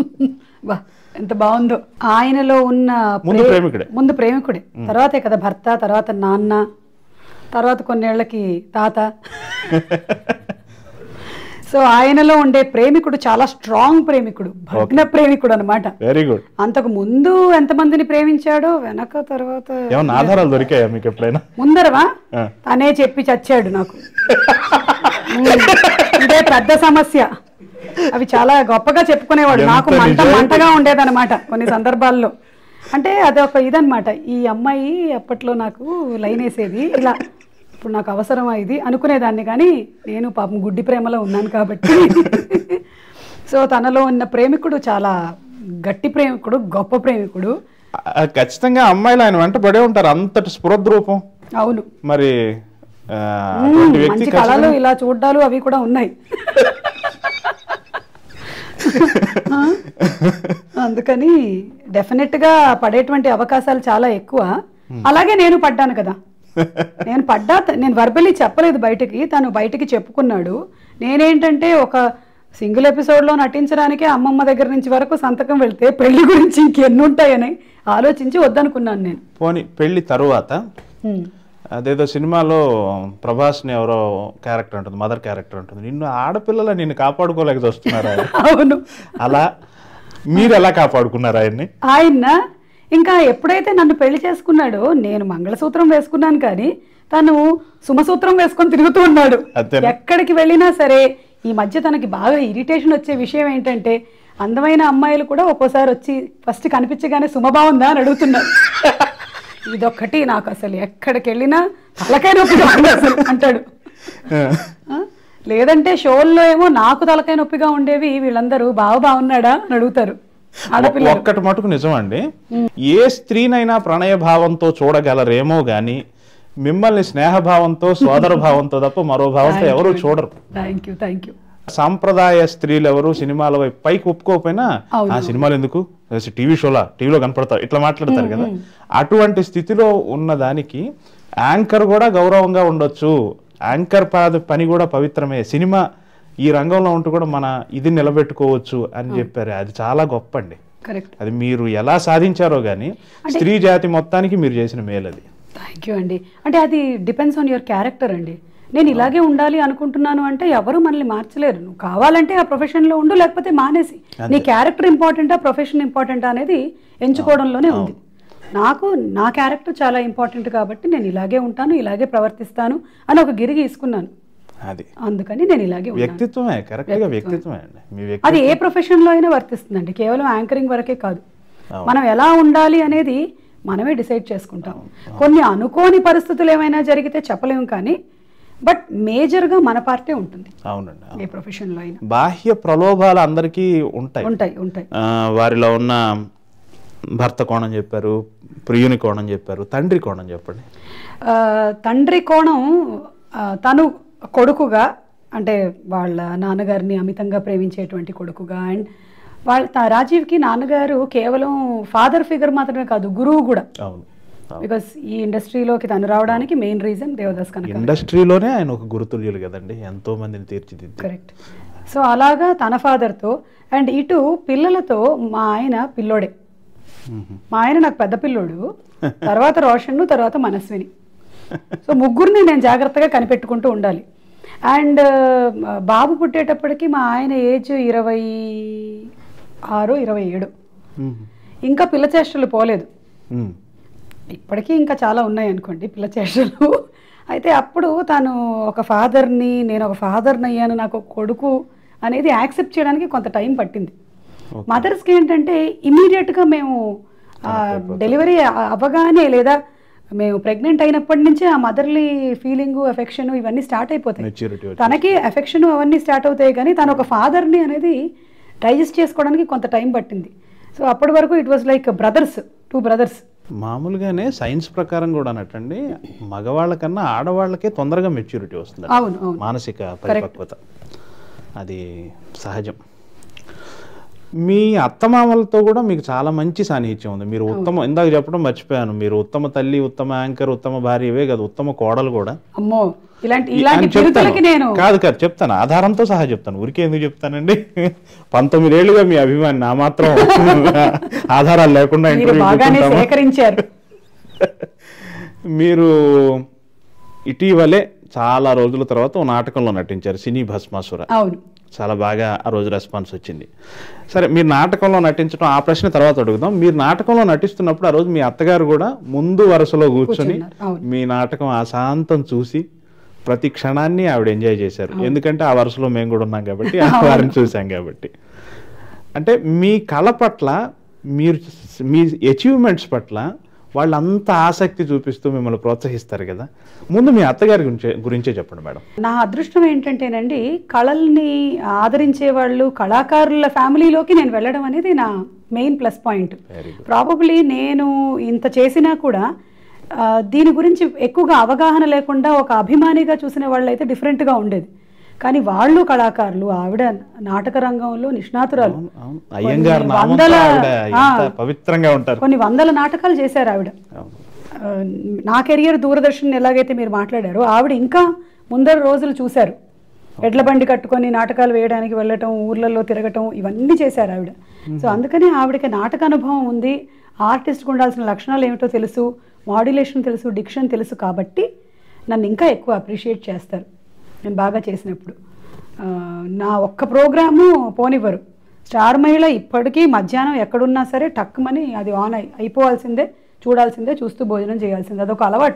వా ఎంత బాగుందో ఆయనలో ఉన్న ముందు ప్రే- ప్రేమికుడే. ముందు ప్రేమికుడే తర్వాతే కదా భర్త తర్వాత నాన్న తర్వాత కొన్నేళ్లకి తాత సో ఆయనలో ఉండే ప్రేమికుడు చాలా స్ట్రాంగ్ ప్రేమికుడు భగ్న ప్రేమికుడు అనమాట వెరీ గుడ్ అంతకు ముందు ఎంతమందిని ప్రేమించాడో వెనక తర్వాత ఏమన్నా ఆధారాలు దొరికాయా మీకు ఎప్పుడైనా ముందరవా ఆ. తనే చెప్పి చచ్చాడు నాకు ఉమ్, ఇదే పెద్ద సమస్య అవి చాలా గొప్పగా చెప్పుకునేవాడు ఎంత నాకు మంట నిజాయితీ. మంటగా ఉండేదన్నమాట కొన్ని సందర్భాల్లో అంటే అదొక ఇదనమాట ఈ అమ్మాయి అప్పట్లో నాకు లైన్ వేసేది ఇలా ఇప్పుడు నాకు అవసరమా ఇది అనుకునేదాన్ని కానీ నేను పాపం గుడ్డి ప్రేమలో ఉన్నాను కాబట్టి సో తనలో ఉన్న ప్రేమికుడు చాలా గట్టి ప్రేమికుడు గొప్ప ప్రేమికుడు ఆ, ఖచ్చితంగా అమ్మాయిలు ఆయన వెంట పడే ఉంటారు అంతటి స్ఫురద్రూపం అవును మరి ఆ, అటువంటి వ్యక్తి మంచి ఖచ్చితంగా- కళలు ఇలా చూడ్డాలు అవి కూడా ఉన్నాయి అందుకని డెఫినెట్ గా పడేటువంటి అవకాశాలు చాలా ఎక్కువ అలాగే నేను పడ్డాను కదా నేను పడ్డా త- నేను వర్బలీ చెప్పలేదు బయటికి తను బయటికి చెప్పుకున్నాడు నేనేంటంటే ఒక సింగిల్ ఎపిసోడ్లో నటించడానికే అమ్మమ్మ దగ్గర నుంచి వరకు సంతకం వెళ్తే పెళ్లి గురించి ఇంకెన్ని ఉంటాయని ఆలోచించి వద్దనుకున్నాను నేను పోనీ పెళ్లి తరువాత హ్మ్. అదేదో సినిమాలో ప్రభాస్ని ఎవరో క్యారెక్టర్ ఉంటుంది మదర్ క్యారెక్టర్ ఉంటుంది నిన్ను ఆడపిల్లల నిన్ను కాపాడుకోలేక వస్తున్నారు ఆయన అవును అలా మీరు ఎలా కాపాడుకున్నారు ఆయన్ని ఆయన ఇంకా ఎప్పుడైతే నన్ను పెళ్లి చేసుకున్నాడో నేను మంగళసూత్రం వేసుకున్నాను కానీ తను సుమసూత్రం వేసుకొని తిరుగుతూ ఉన్నాడు అంతేనా? ఎక్కడికి వెళ్ళినా సరే ఈ మధ్య తనకి బాగా ఇరిటేషన్ వచ్చే విషయం ఏంటంటే అందమైన అమ్మాయిలు కూడా ఒక్కోసారి వచ్చి ఫస్ట్ కనిపించగానే సుమ బాగుందా అని అడుగుతున్నారు ఇదొక్కటి నాకు అసలు ఎక్కడికి వెళ్ళినా తలకాయ నొప్పిగా ఉంది అసలు అంటాడు ఆ? లేదంటే షోల్లో ఏమో నాకు తలకాయ నొప్పిగా ఉండేవి వీళ్ళందరూ బావ బాగున్నాడా అని అడుగుతారు ఆడపిల్లలు ఒక్కటి మటుకు నిజమండి ఏ స్త్రీనైనా ప్రణయ భావంతో చూడగలరేమో గాని మిమ్మల్ని స్నేహభావంతో సోదర భావంతో తప్ప మరో భావంతో ఎవరు చూడరు థ్యాంక్ యూ థ్యాంక్ యూ సాంప్రదాయ స్త్రీలు ఎవరు సినిమాల వైపు పైకి ఒప్పుకోకపోయినా అవును. ఆ సినిమాలు ఎందుకు టీవీ షోలా టీవీలో కనపడతారు ఇట్లా మాట్లాడతారు కదా అటువంటి స్థితిలో ఉన్న దానికి యాంకర్ కూడా గౌరవంగా ఉండొచ్చు యాంకర్ పాద పని కూడా పవిత్రమే సినిమా ఈ రంగంలో ఉంటూ కూడా మన ఇది నిలబెట్టుకోవచ్చు అని చెప్పారు అది చాలా గొప్ప అండి కరెక్ట్ అది మీరు ఎలా సాధించారో కానీ స్త్రీ జాతి మొత్తానికి మీరు చేసిన మేలు అది థ్యాంక్ యూ అండి అంటే అది డిపెండ్స్ ఆన్ యువర్ క్యారెక్టర్ అండి నేను ఇలాగే ఉండాలి అనుకుంటున్నాను అంటే ఎవరు మనల్ని మార్చలేరు నువ్వు కావాలంటే ఆ ప్రొఫెషన్లో ఉండు లేకపోతే మానేసి నీ క్యారెక్టర్ ఇంపార్టెంటా ప్రొఫెషన్ ఇంపార్టెంటా అనేది ఎంచుకోవడంలోనే ఉంది నాకు నా క్యారెక్టర్ చాలా ఇంపార్టెంట్ కాబట్టి నేను ఇలాగే ఉంటాను ఇలాగే ప్రవర్తిస్తాను అని ఒక గిరి గీసుకున్నాను అది అందుకని నేను ఇలాగే ఉన్నాను వ్యక్తిత్వమే కరెక్ట్ గా వ్యక్తిత్వమే అండి మీ వ్యక్తి అది ఏ ప్రొఫెషన్లో అయినా వర్తిస్తుందండి కేవలం యాంకరింగ్ వరకే కాదు అవును. మనం ఎలా ఉండాలి అనేది మనమే డిసైడ్ చేసుకుంటాం కొన్ని అనుకోని పరిస్థితులు ఏమైనా జరిగితే చెప్పలేము కానీ బట్ మేజర్గా మన పార్టీ ఉంటుంది అవునండి ఏ ప్రొఫెషన్లో అయినా బాహ్య ప్రలోభాలు అందరికీ ఉంటాయి ఉంటాయి ఉంటాయి ఆ, వారిలో ఉన్న భర్త కోణం చెప్పారు ప్రియుని కోణం చెప్పారు తండ్రి కోణం చెప్పండి ఆ, తండ్రి కోణం ఆ, తను కొడుకుగా అంటే వాళ్ళ నాన్నగారిని అమితంగా ప్రేమించేటువంటి కొడుకుగా అండ్ వాళ్ళ త- రాజీవ్కి నాన్నగారు కేవలం ఫాదర్ ఫిగర్ మాత్రమే కాదు గురువు కూడా అవును అవును. బికాస్ ఈ ఇండస్ట్రీలోకి తను రావడానికి మెయిన్ రీజన్ దేవదాస్ కనక ఇండస్ట్రీలోనే ఆయన ఒక గురుతుల్యులు కదండి ఎంతో మందిని తీర్చిదిద్ది కరెక్ట్ సో అలాగా తన ఫాదర్తో అండ్ ఇటు పిల్లలతో మా ఆయన పిల్లోడే మ్మ్. మా ఆయన నాకు పెద్ద పిల్లోడు తర్వాత రోషన్ తర్వాత మనస్విని సో ముగ్గురిని నేను జాగ్రత్తగా కనిపెట్టుకుంటూ ఉండాలి అండ్ బాబు పుట్టేటప్పటికి మా ఆయన ఏజ్ ఇరవై ఆరు ఇరవై ఏడు మ్మ్. ఇంకా పిల్ల చేష్టలు పోలేదు మ్మ్. ఇప్పటికీ ఇంకా చాలా ఉన్నాయి అనుకోండి పిల్ల చేష్టలు అయితే అప్పుడు తను ఒక ఫాదర్ని నేను ఒక ఫాదర్ని అయ్యాను నాకు ఒక కొడుకు అనేది యాక్సెప్ట్ చేయడానికి కొంత టైం పట్టింది Okay. మదర్స్కి ఏంటంటే ఇమీడియట్గా మేము డెలివరీ అవ్వగానే లేదా మేము ప్రెగ్నెంట్ అయినప్పటి నుంచే ఆ మదర్లీ ఫీలింగ్ ఎఫెక్షన్ ఇవన్నీ స్టార్ట్ అయిపోతాయి మెచ్యూరిటీ వచ్చి తనకి ఎఫెక్షన్ అవన్నీ స్టార్ట్ అవుతాయి కానీ తను ఒక ఫాదర్ని అనేది డైజెస్ట్ చేసుకోవడానికి కొంత టైం పట్టింది సో అప్పటి వరకు it was like brothers two brothers మామూలుగానే సైన్స్ ప్రకారం కూడా అన్నట్టండి మగవాళ్ళకన్నా ఆడవాళ్ళకే తొందరగా మెచ్యూరిటీ వస్తుంది అవును అవును మానసిక పరిపక్వత అది సహజం మీ అత్తమామలతో కూడా మీకు చాలా మంచి సాన్నిహిత్యం ఉంది మీరు ఉత్తమ ఇందాక చెప్పడం మర్చిపోయాను మీరు ఉత్తమ తల్లి ఉత్తమ యాంకర్ ఉత్తమ భార్య ఇవే కదా ఉత్తమ కోడలు కూడా అమ్మో ఇలాంటి ఇలాంటి అని చెప్తాను బిరుదులకి నేను కాదు కాదు చెప్తాను ఆధారంతో సహా చెప్తాను ఊరికే ఎందుకు చెప్తానండి పంతొమ్మిదేళ్లుగా మీ అభిమాని నా మాత్రం ఆధారాలు లేకుండా మీరు ఇంటర్వ్యూ బాగానే కూర్చుంటామా? సేకరించారు మీరు ఇటీవలే చాలా రోజుల తర్వాత ఓ నాటకంలో నటించారు సినీ భస్మాసుర అవును చాలా బాగా ఆ రోజు రెస్పాన్స్ వచ్చింది సరే మీరు నాటకంలో నటించడం ఆ ప్రశ్న తర్వాత అడుగుదాం మీరు నాటకంలో నటిస్తున్నప్పుడు ఆ రోజు మీ అత్తగారు కూడా ముందు వరుసలో కూర్చొని కూర్చున్నారు, అవును. మీ నాటకం ఆశాంతం చూసి ప్రతి క్షణాన్ని ఆవిడ ఎంజాయ్ చేశారు ఎందుకంటే ఆ వరుసలో మేము కూడా ఉన్నాం కాబట్టి ఆ వారిని చూసాం కాబట్టి అంటే మీ కళ పట్ల మీరు మీ అచీవ్మెంట్స్ పట్ల వాళ్ళు అంత ఆసక్తి చూపిస్తూ మిమ్మల్ని ప్రోత్సహిస్తారు కదా ముందు మీ అత్తగారి గురించే గురించే చెప్పండి మేడం నా అదృష్టం ఏంటంటేనండి కళల్ని ఆదరించే వాళ్ళు కళాకారుల ఫ్యామిలీలోకి నేను వెళ్ళడం అనేది నా main plus point very good probably నేను ఇంత చేసినా కూడా ఆ, దీని గురించి ఎక్కువగా అవగాహన లేకుండా ఒక అభిమానిగా చూసిన వాళ్ళు అయితే డిఫరెంట్గా ఉండేది కానీ వాళ్ళు కళాకారులు ఆవిడ నాటక రంగంలో నిష్ణాతురాలు అవును, అవును. అయ్యంగారు కొన్ని నామంతో వందల ఆవిడ ఆ, ఎంత పవిత్రంగా ఉంటారు కొన్ని వందల నాటకాలు చేశారు ఆవిడ అవును. ఆ, నా కెరియర్ దూరదర్శన్ ఎలాగైతే మీరు మాట్లాడారో ఆవిడ ఇంకా ముందర రోజులు చూశారు ఎడ్ల బండి కట్టుకొని నాటకాలు వేయడానికి వెళ్ళటం ఊర్లలో తిరగటం ఇవన్నీ చేశారు ఆవిడ సో అందుకని ఆవిడకి నాటక అనుభవం ఉంది ఆర్టిస్ట్కి ఉండాల్సిన లక్షణాలు ఏమిటో తెలుసు మాడ్యులేషన్ తెలుసు డిక్షన్ తెలుసు కాబట్టి నన్ను ఇంకా ఎక్కువ అప్రిషియేట్ చేస్తారు నేను బాగా చేసినప్పుడు ఆ, నా ఒక్క ప్రోగ్రాము పోనివ్వరు స్టార్ మహిళ ఇప్పటికీ మధ్యాహ్నం ఎక్కడున్నా సరే టక్కుమని అది ఆన్ అయి అయిపోవాల్సిందే చూడాల్సిందే చూస్తూ భోజనం చేయాల్సిందే అదొక అలవాటు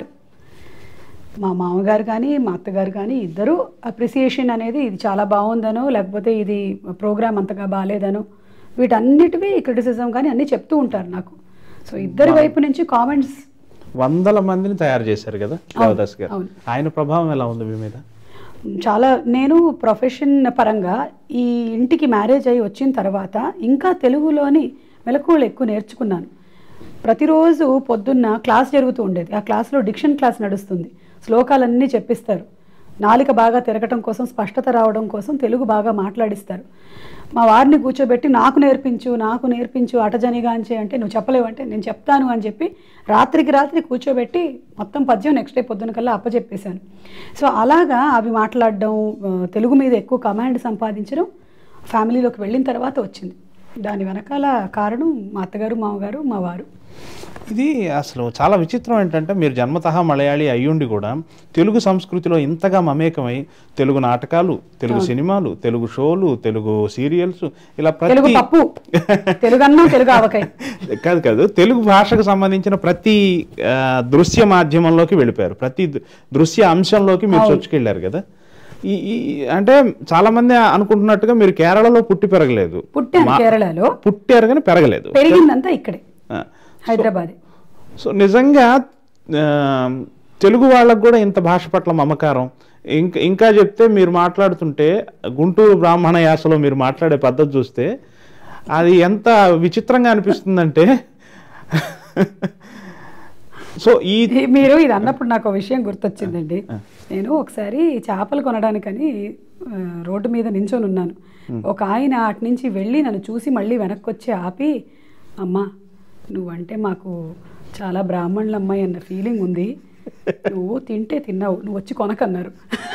మా మామగారు కానీ మా అత్తగారు కానీ ఇద్దరు అప్రిసియేషన్ అనేది ఇది చాలా బాగుందనో లేకపోతే ఇది ప్రోగ్రామ్ అంతగా బాగాలేదనో వీటన్నిటివి క్రిటిసిజం కానీ అన్నీ చెప్తూ ఉంటారు నాకు సో ఇద్దరి వైపు నుంచి కామెంట్స్ వందల మందిని తయారు చేశారు కదా దేవదాస్ గారు అవును. ఆయన ప్రభావం ఎలా ఉంది మీ మీద చాలా నేను ప్రొఫెషన్ పరంగా ఈ ఇంటికి మ్యారేజ్ అయ్యి వచ్చిన తర్వాత ఇంకా తెలుగులోని మెలకువలు ఎక్కువ నేర్చుకున్నాను ప్రతిరోజు పొద్దున్న క్లాస్ జరుగుతూ ఉండేది ఆ క్లాస్లో డిక్షన్ క్లాస్ నడుస్తుంది శ్లోకాలన్నీ చెప్పిస్తారు నాలిక బాగా తిరగటం కోసం స్పష్టత రావడం కోసం తెలుగు బాగా మాట్లాడిస్తారు మా వారిని కూర్చోబెట్టి నాకు నేర్పించు నాకు నేర్పించు అటజనిగాంచే అంటే నువ్వు చెప్పలేవంటే నేను చెప్తాను అని చెప్పి రాత్రికి రాత్రి కూర్చోబెట్టి మొత్తం పద్యం నెక్స్ట్ డే పొద్దున కల్లా అప్పచెప్పేశాను సో అలాగా అవి మాట్లాడడం ఆ, తెలుగు మీద ఎక్కువ కమాండ్ సంపాదించడం ఫ్యామిలీలోకి వెళ్ళిన తర్వాత వచ్చింది దాని వెనకాల కారణం మా అత్తగారు మామగారు మా వారు ఇది అసలు చాలా విచిత్రం ఏంటంటే మీరు జన్మతహా మలయాళీ అయ్యుండి కూడా తెలుగు సంస్కృతిలో ఇంతగా మమేకమై తెలుగు నాటకాలు తెలుగు సినిమాలు తెలుగు షోలు తెలుగు సీరియల్స్ ఇలా తెలుగు ప్రతి పప్పు తెలుగు అన్నం తెలుగు ఆవకాయ కాదు కాదు తెలుగు భాషకు సంబంధించిన ప్రతి ఆ, దృశ్య మాధ్యమంలోకి వెళ్ళిపోయారు ప్రతి ద- దృశ్య అంశంలోకి మీరు చొచ్చుకెళ్ళారు కదా ఈ ఈ అంటే చాలా మంది అనుకుంటున్నట్టుగా మీరు కేరళలో పుట్టి పెరగలేదు పుట్టాను కేరళలో పుట్టారు కానీ పెరగలేదు పెరిగిందంతా ఇక్కడే ఆ. హైదరాబాద్ సో నిజంగా ఆ, తెలుగు వాళ్ళకు కూడా ఇంత భాష పట్ల మమకారం ఇంకా ఇంకా చెప్తే మీరు మాట్లాడుతుంటే గుంటూరు బ్రాహ్మణ యాసలో మీరు మాట్లాడే పద్ధతి చూస్తే అది ఎంత విచిత్రంగా అనిపిస్తుందంటే సో ఈ ఇది మీరు ఇది అన్నప్పుడు నాకు ఒక విషయం గుర్తొచ్చిందండి నేను ఒకసారి చేపలు కొనడానికని ఆ, రోడ్డు మీద నించొని ఉన్నాను ఒక ఆయన అటు నుంచి వెళ్ళి నన్ను చూసి మళ్ళీ వెనక్కి వచ్చి ఆపి అమ్మా నువ్వంటే మాకు చాలా బ్రాహ్మణుల అమ్మాయి అన్న ఫీలింగ్ ఉంది నువ్వు తింటే తిన్నావు నువ్వు వచ్చి కొనకన్నారు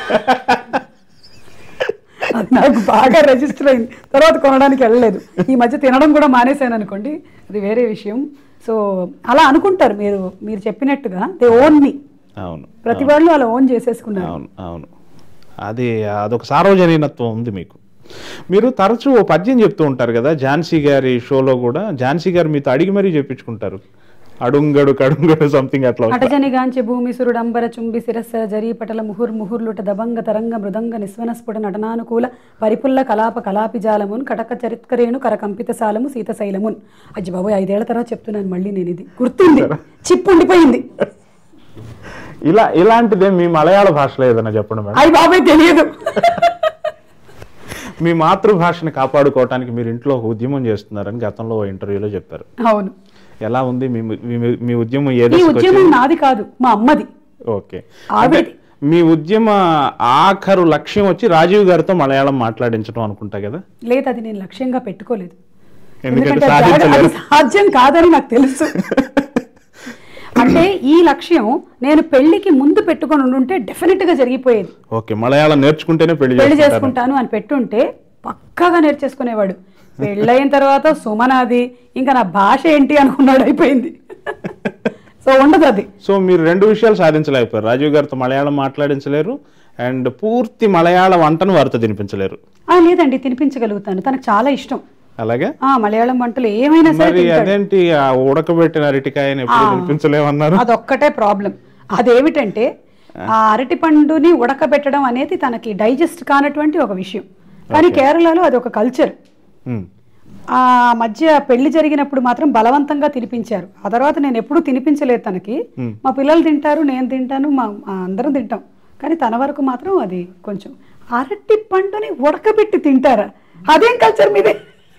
అది నాకు బాగా రిజిస్టర్ అయింది తర్వాత కొనడానికి వెళ్ళలేదు ఈ మధ్య తినడం కూడా మానేశాను అనుకోండి అది వేరే విషయం సో అలా అనుకుంటారు మీరు మీరు చెప్పినట్టుగా దే ఓన్ మీ అవును ప్రతి వాళ్ళు అలా ఓన్ చేసేసుకున్నారు అవును అవును అది అదొక సార్వజనీనత్వం ఉంది మీకు మీరు తరచూ ఓ పద్యం చెప్తూ ఉంటారు కదా ఝాన్సీ గారి షోలో కూడా ఝాన్సీ గారు మీతో అడిగి మరీ చెప్పించుకుంటారు అడుంగడు కడుంగడు సంథింగ్ అట్లా అటజనిగాంచె భూమి సురుడంబర చుంబి శిరస్స జరీపటల ముహుర్ ముహుర్లుట దబంగ తరంగ మృదంగ నిస్వనస్ఫుట నటనానుకూల పరిపుల్ల కలాప కలాపి జాలమున్ కటక చరిత్కరేణు కరకంపిత సాలము సీతశైలమున్ అజ్జి బాబు ఐదేళ్ల తర్వాత చెప్తున్నాను మళ్ళీ నేను ఇది గుర్తుంది చిప్పు ఉండిపోయింది ఇలా ఇలాంటిదే మీ మలయాళ భాషలో ఏదైనా చెప్పండి మేడం అయ్యి బాబాయ్ తెలియదు మీ మాతృభాషని కాపాడుకోవటానికి మీరు ఇంట్లో ఒక ఉద్యమం చేస్తున్నారని గతంలో ఓ ఇంటర్వ్యూలో చెప్పారు అవును ఎలా ఉంది మీ మీ- మీ ఉద్యమం ఏ ఈ దశకు ఉద్యమం నాది కాదు మా అమ్మది ఓకే ఆవిడది మీ ఉద్యమ ఆఖరు లక్ష్యం వచ్చి రాజీవ్ గారితో మలయాళం మాట్లాడించడం అనుకుంటా కదా లేదు అది నేను లక్ష్యంగా పెట్టుకోలేదు ఎందుకంటే ఎందుకంటే అది సాధించలేరు అది సాధ్యం కాదని నాకు తెలుసు అంటే ఈ లక్ష్యం నేను పెళ్లికి ముందు పెట్టుకొని ఉండుంటే డెఫినెట్ గా జరిగిపోయేది ఓకే మలయాళం నేర్చుకుంటేనే పెళ్లి పెళ్లి చేసుకుంటారు చేసుకుంటాను అని పెట్టుంటే పక్కాగా నేర్చేసుకునేవాడు పెళ్ళయిన తర్వాత సుమనాది ఇంకా నా భాష ఏంటి అనుకున్నాడు అయిపోయింది సో ఉండదు అది సో మీరు రెండు విషయాలు సాధించలేకపోయారు రాజీవ్ గారితో మలయాళం మాట్లాడించలేరు అండ్ పూర్తి మలయాళ వంటను వారితో తినిపించలేరు ఆ లేదండి తినిపించగలుగుతాను తనకు చాలా ఇష్టం అలాగే ఆ మలయాళం వంటలు ఏమైనా సరే మరి తింటాడు. అదేంటి ఆ ఉడకబెట్టిన అరటికాయని ఎప్పుడు తినిపించలేమన్నారు అదొక్కటే ప్రాబ్లం అదేమిటంటే ఆ అరటి పండుని ఉడకబెట్టడం అనేది తనకి డైజెస్ట్ కానటువంటి ఒక విషయం కానీ కేరళలో అది ఒక కల్చర్ ఉమ్. ఆ మధ్య పెళ్లి జరిగినప్పుడు మాత్రం బలవంతంగా తినిపించారు ఆ తర్వాత నేను ఎప్పుడూ తినిపించలేదు తనకి మా పిల్లలు తింటారు నేను తింటాను మా మా అందరం తింటాం కానీ తన వరకు మాత్రం అది కొంచెం అరటి పండుని ఉడకబెట్టి తింటారా అదేం కల్చర్ మీదే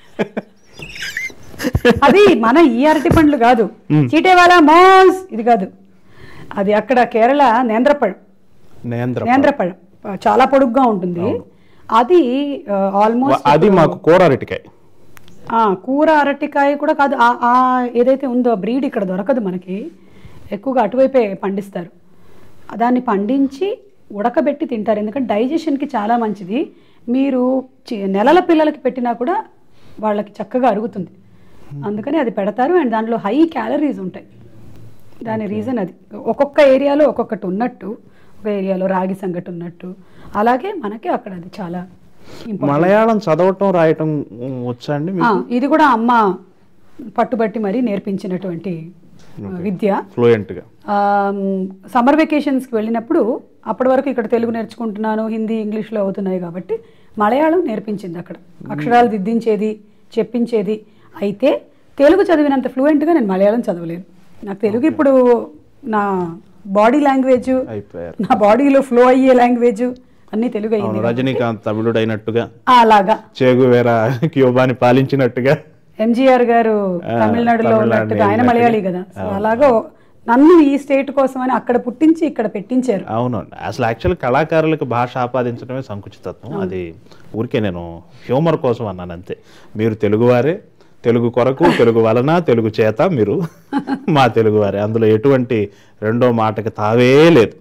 అది మన ఈ అరటి పండ్లు కాదు చీటేవాలా మోస్ ఇది కాదు అది అక్కడ కేరళ నేంద్రపഴం నేంద్ర నేంద్రపഴం చాలా పొడుగ్గా ఉంటుంది అది ఆల్మోస్ట్ అది మాకు కూర అరటికాయ ఆ, కూర అరటికాయ కూడా కాదు ఆ- ఆ ఏదైతే ఉందో బ్రీడ్ ఇక్కడ దొరకదు మనకి ఎక్కువగా అటువైపే పండిస్తారు దాన్ని పండించి ఉడకబెట్టి తింటారు ఎందుకంటే డైజెషన్కి చాలా మంచిది మీరు చి- నెలల పిల్లలకి పెట్టినా కూడా వాళ్ళకి చక్కగా అరుగుతుంది అందుకని అది పెడతారు అండ్ దాంట్లో హై క్యాలరీస్ ఉంటాయి దాని రీజన్ అది ఒక్కొక్క ఏరియాలో ఒక్కొక్కటి ఉన్నట్టు ఒక ఏరియాలో రాగి సంగటి ఉన్నట్టు అలాగే మనకి అక్కడ అది చాలా important. మలయాళం చదవటం రాయటం ఉమ్, వచ్చా అండి ఆ, ఇది కూడా అమ్మ పట్టుబట్టి మరీ నేర్పించినటువంటి ఆ, విద్య ఫ్లూయెంట్ గా సమ్మర్ వెకేషన్స్కి వెళ్ళినప్పుడు అప్పటి వరకు ఇక్కడ తెలుగు నేర్చుకుంటున్నాను హిందీ ఇంగ్లీష్లో అవుతున్నాయి కాబట్టి మలయాళం నేర్పించింది అక్కడ అక్షరాలు దిద్దించేది చెప్పించేది అయితే తెలుగు చదివినంత ఫ్లూయెంట్గా నేను మలయాళం చదవలేను నాకు తెలుగు ఇప్పుడు నా బాడీ లాంగ్వేజ్ అయిపోయారు నా బాడీలో ఫ్లో అయ్యే లాంగ్వేజ్ అన్నీ తెలుగు అవును, అయ్యింది రజనీకాంత్ తమిళుడైనట్టుగా అలాగా చేగువేరా క్యూబాని పాలించినట్టుగా ఎంజీఆర్ గారు ఆ, తమిళనాడులో తమిళనాడుని ఉన్నట్టుగా ఆయన వెళ్ళినట్టుగా. మలయాళీ కదా సో అలాగా నన్ను ఈ స్టేట్ కోసం అని అక్కడ పుట్టించి ఇక్కడ పెట్టించారు అవును అసలు యాక్చువల్ కళాకారులకు భాష ఆపాదించడమే సంకుచితత్వం అది ఊరికే నేను హ్యూమర్ కోసం అన్నాను అంతే మీరు తెలుగువారే తెలుగు కొరకు తెలుగు వలన తెలుగు చేత మీరు మా తెలుగువారే అందులో ఎటువంటి రెండో మాటకి తావే లేదు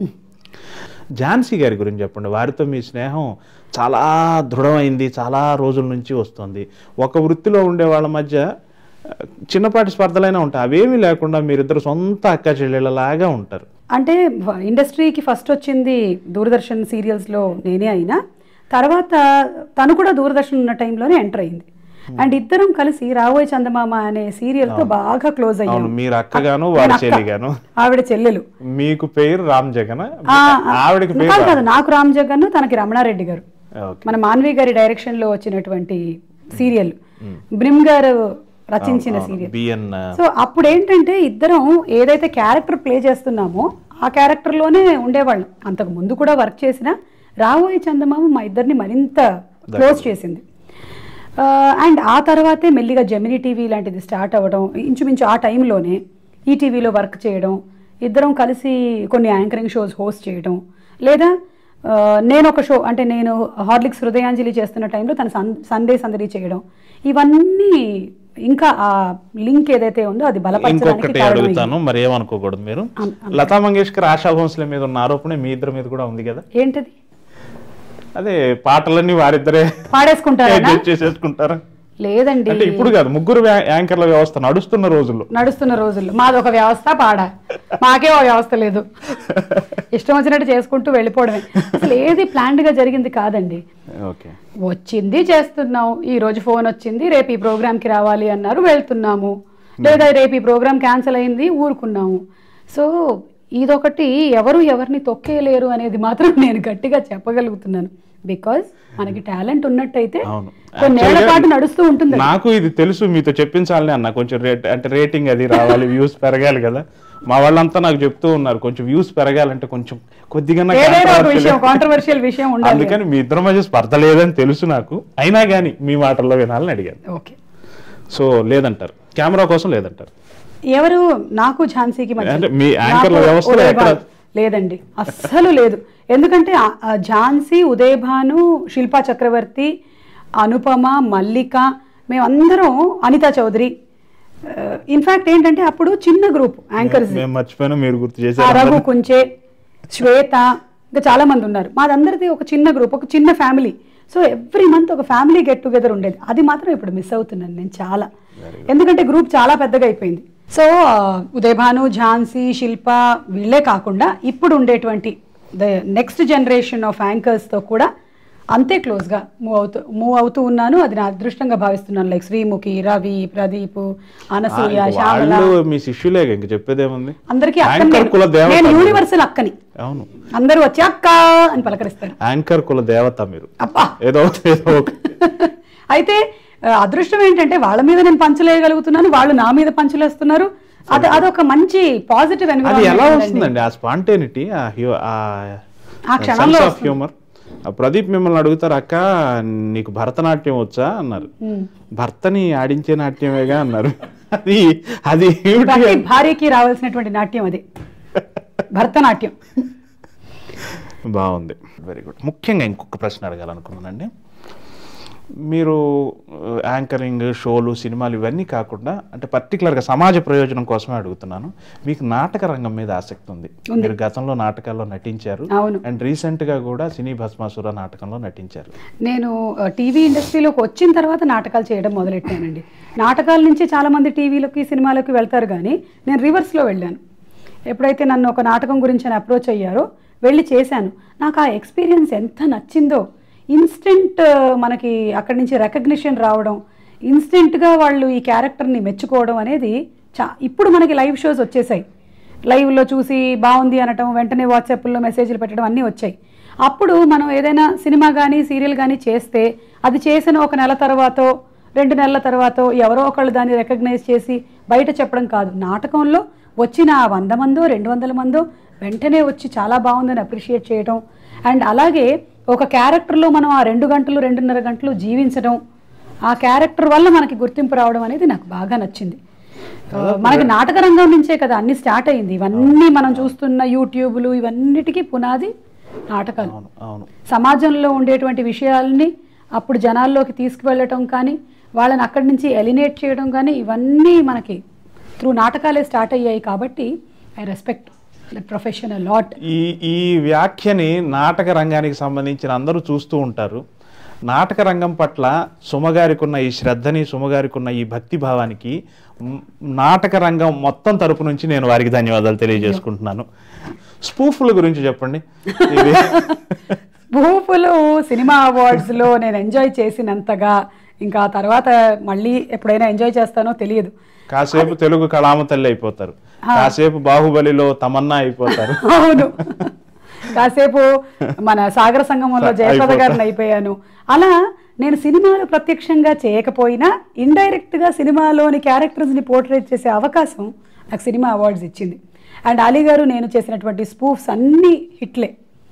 ఝాన్సీ గారి గురించి చెప్పండి వారితో మీ స్నేహం చాలా దృఢమైంది చాలా రోజుల నుంచి వస్తుంది ఒక వృత్తిలో ఉండే వాళ్ళ మధ్య ఆ, చిన్నపాటి స్పర్ధలైనా ఉంటాయి అవేమీ లేకుండా మీరిద్దరు సొంత అక్క చెల్లెళ్ళలాగా ఉంటారు అంటే వ- ఇండస్ట్రీకి ఫస్ట్ వచ్చింది దూరదర్శన్ సీరియల్స్లో నేనే అయినా తర్వాత తను కూడా దూరదర్శన్ ఉన్న టైంలోనే ఎంటర్ అయింది అండ్ ఇద్దరం కలిసి రాబోయే చందమామ అనే సీరియల్తో బాగా క్లోజ్ అవును అయ్యాం మీరు అక్కగాను నేను వారి అక్క. చెల్లిగాను ఆవిడ చెల్లెలు మీకు పేరు రామ్ జగన్ ఆ, ఆవిడకి పేరు కాదు కాదు నాకు రామ్ జగన్ తనకి రమణారెడ్డి గారు ఓకే మన మాన్వి గారి డైరెక్షన్ లో వచ్చినటువంటి సీరియల్ బ్రిమ్ గారు రచించిన సీరియల్ బిఎన్ సో అప్పుడు ఏంటంటే ఇద్దరం ఏదైతే క్యారెక్టర్ ప్లే చేస్తున్నామో ఆ క్యారెక్టర్లోనే ఉండేవాళ్ళం అంతకు ముందు కూడా వర్క్ చేసిన రాబోయే చందమామ మా ఇద్దరిని మరింత క్లోజ్ చేసింది అండ్ ఆ తర్వాతే మెల్లిగా జెమినీ టీవీ లాంటిది స్టార్ట్ అవ్వడం ఇంచుమించు ఆ టైంలోనే ఈ టీవీలో వర్క్ చేయడం ఇద్దరం కలిసి కొన్ని యాంకరింగ్ షోస్ హోస్ట్ చేయడం లేదా ఆ, నేను ఒక షో అంటే నేను హార్లిక్స్ హృదయాంజలి చేస్తున్న టైంలో తన సన్ సండే సందడి చేయడం ఇవన్నీ ఇంకా ఆ లింక్ ఏదైతే ఉందో అది బలపరచడానికి ఇంకొకటి కారణమైంది. అడుగుతాను మరి ఏమనుకోకూడదు మీరు అన్- లతా మంగేష్కర్ ఆశా భోంస్లే మీద ఉన్న ఆరోపణ మీ ఇద్దరి మీద కూడా ఉంది కదా ఏంటది అదే పాటలన్నీ వారిద్దరే పాడేసుకుంటారా adjust చేసేసుకుంటారా లేదండి అంటే ఇప్పుడు కాదు ముగ్గురు వ్యా- యాంకర్ల వ్యవస్థ నడుస్తున్న రోజుల్లో నడుస్తున్న రోజుల్లో మాది ఒక వ్యవస్థ పాడ మాకే ఒక వ్యవస్థ లేదు ఇష్టం వచ్చినట్టు చేసుకుంటూ వెళ్ళిపోవడమే అసలు ఏది planned గా జరిగింది కాదండి ఓకే వచ్చింది చేస్తున్నాం ఈ రోజు ఫోన్ వచ్చింది రేపు ఈ program కి రావాలి అన్నారు వెళ్తున్నాము లేదా రేపు ఈ ప్రోగ్రామ్ క్యాన్సిల్ అయింది ఊరుకున్నాము సో ఇదొకటి ఎవరు ఎవరిని తొక్కేయలేరు అనేది మాత్రం నేను గట్టిగా చెప్పగలుగుతున్నాను బికాజ్ మనకి టాలెంట్ ఉన్నట్టయితే అవును. కొన్నేళ్ల Actually గా పాటు నడుస్తూ ఉంటుంది నాకు ఇది తెలుసు మీతో చెప్పించాలని అన్న కొంచెం రేట్ అంటే రేటింగ్ అది రావాలి వ్యూస్ పెరగాలి కదా మా వాళ్ళంతా నాకు చెప్తూ ఉన్నారు కొంచెం వ్యూస్ పెరగాలంటే కొంచెం కొద్దిగా ఏదైనా ఒక విషయం కాంట్రవర్షియల్ విషయం ఉండాలి అందుకని మీ ఇద్దరి మధ్య స్పర్ధ లేదని తెలుసు నాకు అయినా కానీ మీ మాటల్లో వినాలని అడిగాను ఓకే సో లేదంటారు కెమెరా కోసం లేదంటారు ఎవరు నాకు ఝాన్సీకి మధ్య అంటే మీ యాంకర్ల నాకు వ్యవస్థలో ఉదయ్ ఎక్కడ- భాను. లేదండి అస్సలు లేదు ఎందుకంటే ఆ- ఆ ఝాన్సీ ఉదయ్ భాను శిల్పా చక్రవర్తి అనుపమ మల్లిక మేమందరం అనితా చౌదరి ఇన్ఫాక్ట్ ఏంటంటే అప్పుడు చిన్న గ్రూప్ యాంకర్స్ మేము మర్చిపోయినా మీరు గుర్తు ఆ చేశారు రఘు కుంచే శ్వేత ఇంకా చాలా మంది ఉన్నారు మాదందరిది ఒక చిన్న గ్రూప్ ఒక చిన్న ఫ్యామిలీ సో ఎవ్రీ మంత్ ఒక ఫ్యామిలీ గెట్ టుగెదర్ ఉండేది అది మాత్రం ఇప్పుడు మిస్ అవుతున్నాను నేను చాలా ఎందుకంటే గ్రూప్ చాలా పెద్దగా అయిపోయింది సో ఆ, ఉదయ్ భాను ఝాన్సీ శిల్ప వీళ్ళే కాకుండా ఇప్పుడు ఉండేటువంటి ద నెక్స్ట్ జనరేషన్ ఆఫ్ యాంకర్స్తో కూడా అంతే క్లోజ్గా మూవ్ అవుతూ మూవ్ అవుతూ ఉన్నాను అది నా అదృష్టంగా భావిస్తున్నాను లైక్ శ్రీముఖి రవి ప్రదీప్ అనసూయ శ్యామల వాళ్ళు మీ శిష్యులే ఇంక చెప్పేదేముంది అందరికీ యాంకర్ అక్కని కుల దేవత నేను మీరు. యూనివర్సల్ అక్కని అవును అందరూ వచ్చి అక్క అని పలకరిస్తారు యాంకర్ కుల దేవత మీరు అబ్బా ఏదో ఏదో ఒక అయితే ఆ, అదృష్టం ఏంటంటే వాళ్ళ మీద నేను పంచులేయగలుగుతున్నాను వాళ్ళు నా మీద పంచులేస్తున్నారు అది అదొక మంచి పాజిటివ్ అది ఎలా వస్తుందండి ఆ స్పాంటేనిటీ ఆ హ్యూ- ఆ ఆ క్షణంలో ఆఫ్ హ్యూమర్ ప్రదీప్ మిమ్మల్ని అడుగుతారు అక్క నీకు భరతనాట్యం వచ్చా అన్నారు భర్తని ఆడించే నాట్యమేగా అన్నారు అది అది ఏమిటి ప్రతి భార్యకి రావాల్సినటువంటి నాట్యం అది భరతనాట్యం బాగుంది వెరీ గుడ్ ముఖ్యంగా ఇంకొక ప్రశ్న అడగాలనుకున్నానండి మీరు యాంకరింగ్ షోలు సినిమాలు ఇవన్నీ కాకుండా అంటే పర్టికులర్గా సమాజ ప్రయోజనం కోసమే అడుగుతున్నాను మీకు నాటక రంగం మీద ఆసక్తి ఉంది మీరు గతంలో నాటకాల్లో నటించారు అవును అండ్ రీసెంట్గా కూడా సినీ భస్మాసుర నాటకంలో నటించారు నేను ఆ, టీవీ ఇండస్ట్రీలోకి వచ్చిన తర్వాత నాటకాలు చేయడం మొదలెట్టానండి నాటకాల నుంచి చాలా మంది టీవీలోకి సినిమాలోకి వెళ్తారు కానీ నేను రివర్స్లో వెళ్ళాను ఎప్పుడైతే నన్ను ఒక నాటకం గురించి అని అప్రోచ్ అయ్యారో వెళ్ళి చేశాను నాకు ఆ ఎక్స్పీరియన్స్ ఎంత నచ్చిందో ఇన్స్టెంట్ మనకి అక్కడి నుంచి రికగ్నిషన్ రావడం ఇన్స్టెంట్గా వాళ్ళు ఈ క్యారెక్టర్ని మెచ్చుకోవడం అనేది చా ఇప్పుడు మనకి లైవ్ షోస్ వచ్చేసాయి లైవ్లో చూసి బాగుంది అనటం వెంటనే వాట్సాప్లో మెసేజ్లు పెట్టడం అన్నీ వచ్చాయి అప్పుడు మనం ఏదైనా సినిమా కానీ సీరియల్ కానీ చేస్తే అది చేసిన ఒక నెల తర్వాతో రెండు నెలల తర్వాతో ఎవరో ఒకళ్ళు దాన్ని రికగ్నైజ్ చేసి బయట చెప్పడం కాదు నాటకంలో వచ్చిన ఆ వంద మందో రెండు వందల మందో వెంటనే వచ్చి చాలా బాగుందని అప్రిషియేట్ చేయడం అండ్ అలాగే ఒక క్యారెక్టర్లో మనం ఆ రెండు గంటలు రెండున్నర గంటలు జీవించడం ఆ క్యారెక్టర్ వల్ల మనకి గుర్తింపు రావడం అనేది నాకు బాగా నచ్చింది ఆ, మనకి నాటక రంగం నుంచే కదా అన్ని స్టార్ట్ అయింది ఇవన్నీ మనం చూస్తున్న యూట్యూబ్లు ఇవన్నిటికీ పునాది నాటకాలు అవును అవును సమాజంలో ఉండేటువంటి విషయాల్ని అప్పుడు జనాల్లోకి తీసుకువెళ్ళటం కానీ వాళ్ళని అక్కడి నుంచి ఎలినేట్ చేయడం కానీ ఇవన్నీ మనకి త్రూ నాటకాలే స్టార్ట్ అయ్యాయి కాబట్టి I respect the profession lot ఈ ఈ వ్యాఖ్యని నాటక రంగానికి సంబంధించిన అందరూ చూస్తూ ఉంటారు నాటక రంగం పట్ల సుమగారికి ఉన్న ఈ శ్రద్ధని సుమగారికి ఉన్న ఈ భక్తి భావానికి మ్, నాటక రంగం మొత్తం తరపు నుంచి నేను వారికి ధన్యవాదాలు తెలియజేసుకుంటున్నాను స్పూఫ్ల గురించి చెప్పండి ఇది భూపులు సినిమా అవార్డ్స్లో నేను ఎంజాయ్ చేసినంతగా ఇంకా ఆ తర్వాత మళ్ళీ ఎప్పుడైనా ఎంజాయ్ చేస్తానో తెలియదు కాసేపు తెలుగు కళామ తల్లి అయిపోతారు కాసేపు బాహుబలిలో తమన్నా అయిపోతారు అవును కాసేపు మన సాగర సంగమంలో జయప్రద గారిని అయిపోయాను అలా నేను సినిమాలు ప్రత్యక్షంగా చేయకపోయినా ఇండైరెక్ట్ గా సినిమాలోని క్యారెక్టర్స్ ని పోర్ట్రేట్ చేసే అవకాశం నాకు సినిమా అవార్డ్స్ ఇచ్చింది అండ్ అలీ గారు నేను చేసినటువంటి స్పూఫ్స్ అన్ని హిట్లే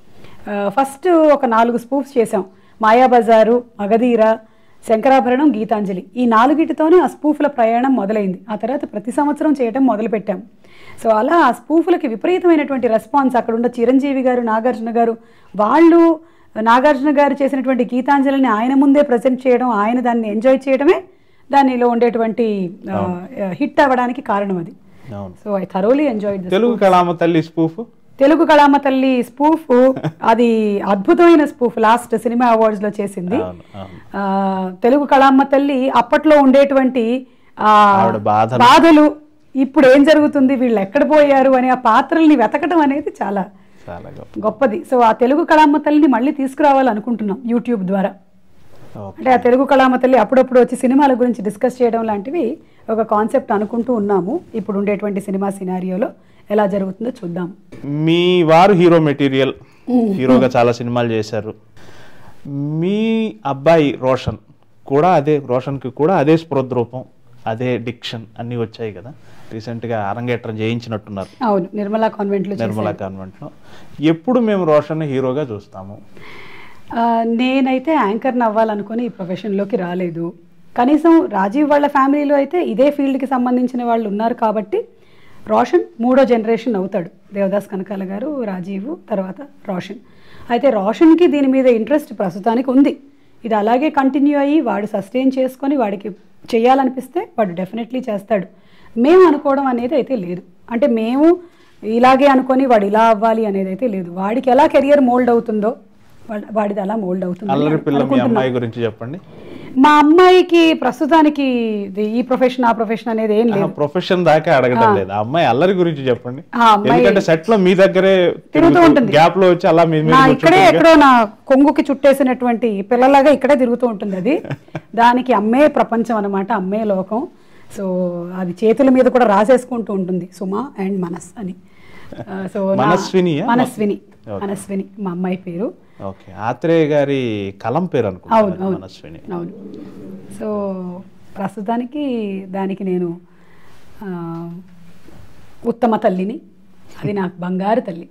ఫస్ట్ ఒక నాలుగు స్పూఫ్స్ చేసాం మాయాబజారు మగధీర శంకరాభరణం గీతాంజలి ఈ నాలుగిటితోనే ఆ స్పూఫ్ల ప్రయాణం మొదలైంది ఆ తర్వాత ప్రతి సంవత్సరం చేయడం మొదలుపెట్టాం సో అలా ఆ స్పూఫ్లకి విపరీతమైనటువంటి రెస్పాన్స్ అక్కడ ఉన్న చిరంజీవి గారు నాగార్జున గారు వాళ్ళు నాగార్జున గారు చేసినటువంటి గీతాంజలిని ఆయన ముందే ప్రజెంట్ చేయడం ఆయన దాన్ని ఎంజాయ్ చేయడమే దానిలో ఉండేటువంటి హిట్ అవ్వడానికి కారణం అది అవును so I thoroughly enjoyed Telugu కళామ తల్లి స్పూఫ్ తెలుగు కళామ తల్లి స్పూఫ్ అది అద్భుతమైన స్పూఫ్ లాస్ట్ సినిమా అవార్డ్స్ లో చేసింది అవును అవును ఆ, తెలుగు కళామ తల్లి అప్పట్లో ఉండేటువంటి ఆ, ఆవిడ బాధలు. బాధలు ఇప్పుడు ఏం జరుగుతుంది వీళ్ళు ఎక్కడ పోయారు అనే ఆ పాత్రల్ని వెతకడం అనేది చాలా చాలా గొప్ప గొప్పది సో ఆ తెలుగు కళామ తల్లిని మళ్ళీ తీసుకురావాలనుకుంటున్నాం యూట్యూబ్ ద్వారా ఓకే అంటే ఆ తెలుగు కళామ తల్లి అప్పుడప్పుడు వచ్చి సినిమాల గురించి డిస్కస్ చేయడం లాంటివి ఒక కాన్సెప్ట్ అనుకుంటూ ఉన్నాము ఇప్పుడు ఉండేటువంటి సినిమా సినారియోలో ఎలా జరుగుతుందో చూద్దాం మీ వారు హీరో మెటీరియల్ హీరోగా చాలా సినిమాలు చేశారు మీ అబ్బాయి రోషన్ కూడా అదే రోషన్కి కూడా అదే స్పృద్రూపం అదే డిక్షన్ అన్నీ వచ్చాయి కదా రీసెంట్గా అరంగేట్రం చేయించినట్టున్నారు అవును నిర్మలా కాన్వెంట్లో నిర్మలా కాన్వెంట్లో ఎప్పుడు మేము రోషన్ హీరోగా చూస్తాము ఆ, నేనైతే యాంకర్ని అవ్వాలనుకుని ఈ ప్రొఫెషన్లోకి రాలేదు కనీసం రాజీవ్ వాళ్ళ ఫ్యామిలీలో అయితే ఇదే ఫీల్డ్కి సంబంధించిన వాళ్ళు ఉన్నారు కాబట్టి రోషన్ మూడో జనరేషన్ అవుతాడు దేవదాస్ కనకాల గారు రాజీవ్ తర్వాత రోషన్ అయితే రోషన్కి దీని మీద ఇంట్రెస్ట్ ప్రస్తుతానికి ఉంది ఇది అలాగే కంటిన్యూ అయ్యి వాడు సస్టైన్ చేసుకొని వాడికి చేయాలనిపిస్తే వాడు డెఫినెట్లీ చేస్తాడు మేము అనుకోవడం అనేది అయితే లేదు అంటే మేము ఇలాగే అనుకొని వాడు ఇలా అవ్వాలి అనేది అయితే లేదు వాడికి ఎలా కెరియర్ మోల్డ్ అవుతుందో వాడి- వాడిది అలా మోల్డ్ అవుతుంది అల్లరి పిల్ల మీ అనుకుంటున్నాం. అమ్మాయి గురించి చెప్పండి మా అమ్మాయికి ప్రస్తుతానికి ఇది ఈ ప్రొఫెషన్ ఆ ప్రొఫెషన్ అనేది ఏం లేదు ప్రొఫెషన్ దాకా అడగడం లేదు ఆ అమ్మాయి అల్లరి గురించి చెప్పండి ఆ అమ్మాయి ఎందుకంటే సెట్ లో మీ దగ్గరే తిరుగుతూ ఉంటుంది. గ్యాప్ లో వచ్చి అలా మీ మీద నా కూర్చుంటుంది. ఇక్కడే ఎక్కడో నా కొంగుకి చుట్టేసినటువంటి పిల్లలాగా ఇక్కడే తిరుగుతూ ఉంటుంది అది దానికి అమ్మే ప్రపంచం అన్నమాట అమ్మే లోకం సో అది చేతుల మీద కూడా రాసేసుకుంటూ ఉంటుంది సుమ అండ్ మనస్ అని ఆ, సో నా- మనస్వినియా? మనస్విని Okay. మనస్విని మా అమ్మాయి పేరు ఓకే ఆత్రేయ గారి కలం పేరు అవును అనుకుంటాను అవును మనస్విని అవును సో ప్రస్తుతానికి దానికి నేను ఆ, ఉత్తమ తల్లిని అది నాకు బంగారు తల్లి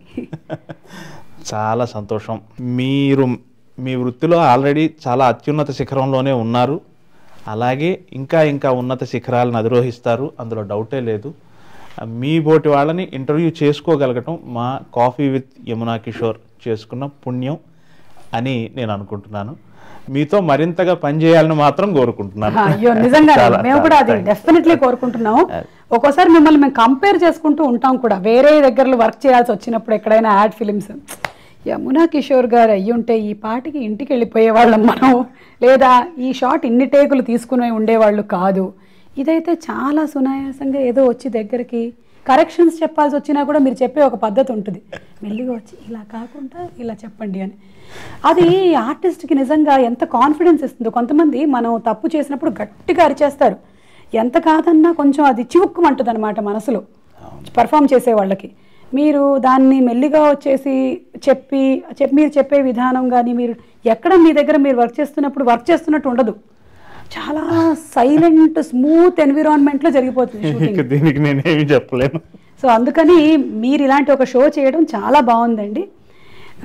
చాలా సంతోషం మీరు మీ వృత్తిలో ఆల్రెడీ చాలా అత్యున్నత శిఖరంలోనే ఉన్నారు అలాగే ఇంకా ఇంకా ఉన్నత శిఖరాలను అధిరోహిస్తారు అందులో డౌటే లేదు మీ బోటి వాళ్ళని ఇంటర్వ్యూ చేసుకోగలగటం మా కాఫీ విత్ యమునా కిషోర్ చేసుకున్న పుణ్యం అని నేను అనుకుంటున్నాను మీతో మరింతగా పనిచేయాలని మాత్రం కోరుకుంటున్నాను అయ్యో నిజంగా చాలా, మేము కూడా చాలా అది thanks. డెఫినెట్లీ కోరుకుంటున్నాము ఒక్కోసారి మిమ్మల్ని మేము కంపేర్ చేసుకుంటూ ఉంటాం కూడా వేరే దగ్గరలో వర్క్ చేయాల్సి వచ్చినప్పుడు ఎక్కడైనా యాడ్ ఫిలిమ్స్ యమునా కిషోర్ గారు అయ్యుంటే ఈ పాటికి ఇంటికి వెళ్ళిపోయేవాళ్ళం మనం లేదా ఈ షాట్ ఇన్ని టేకులు తీసుకుని ఉండేవాళ్ళు కాదు ఇదైతే చాలా సునాయాసంగా ఏదో వచ్చి దగ్గరికి కరెక్షన్స్ చెప్పాల్సి వచ్చినా కూడా మీరు చెప్పే ఒక పద్ధతి ఉంటుంది మెల్లిగా వచ్చి ఇలా కాకుండా ఇలా చెప్పండి అని అది ఆర్టిస్ట్కి నిజంగా ఎంత కాన్ఫిడెన్స్ ఇస్తుందో కొంతమంది మనం తప్పు చేసినప్పుడు గట్టిగా అరిచేస్తారు ఎంత కాదన్నా కొంచెం అది చివుక్కుమంటుంది అనమాట మనసులో పర్ఫామ్ చేసే వాళ్ళకి మీరు దాన్ని మెల్లిగా వచ్చేసి చెప్పి చెప్పి మీరు చెప్పే విధానం కానీ మీరు ఎక్కడ మీ దగ్గర మీరు వర్క్ చేస్తున్నప్పుడు వర్క్ చేస్తున్నట్టు ఉండదు చాలా సైలెంట్ స్మూత్ ఎన్విరాన్మెంట్లో జరిగిపోతుంది షూటింగ్ ఇక దీనికి నేనేమి చెప్పలేను సో అందుకని మీరు ఇలాంటి ఒక షో చేయడం చాలా బాగుందండి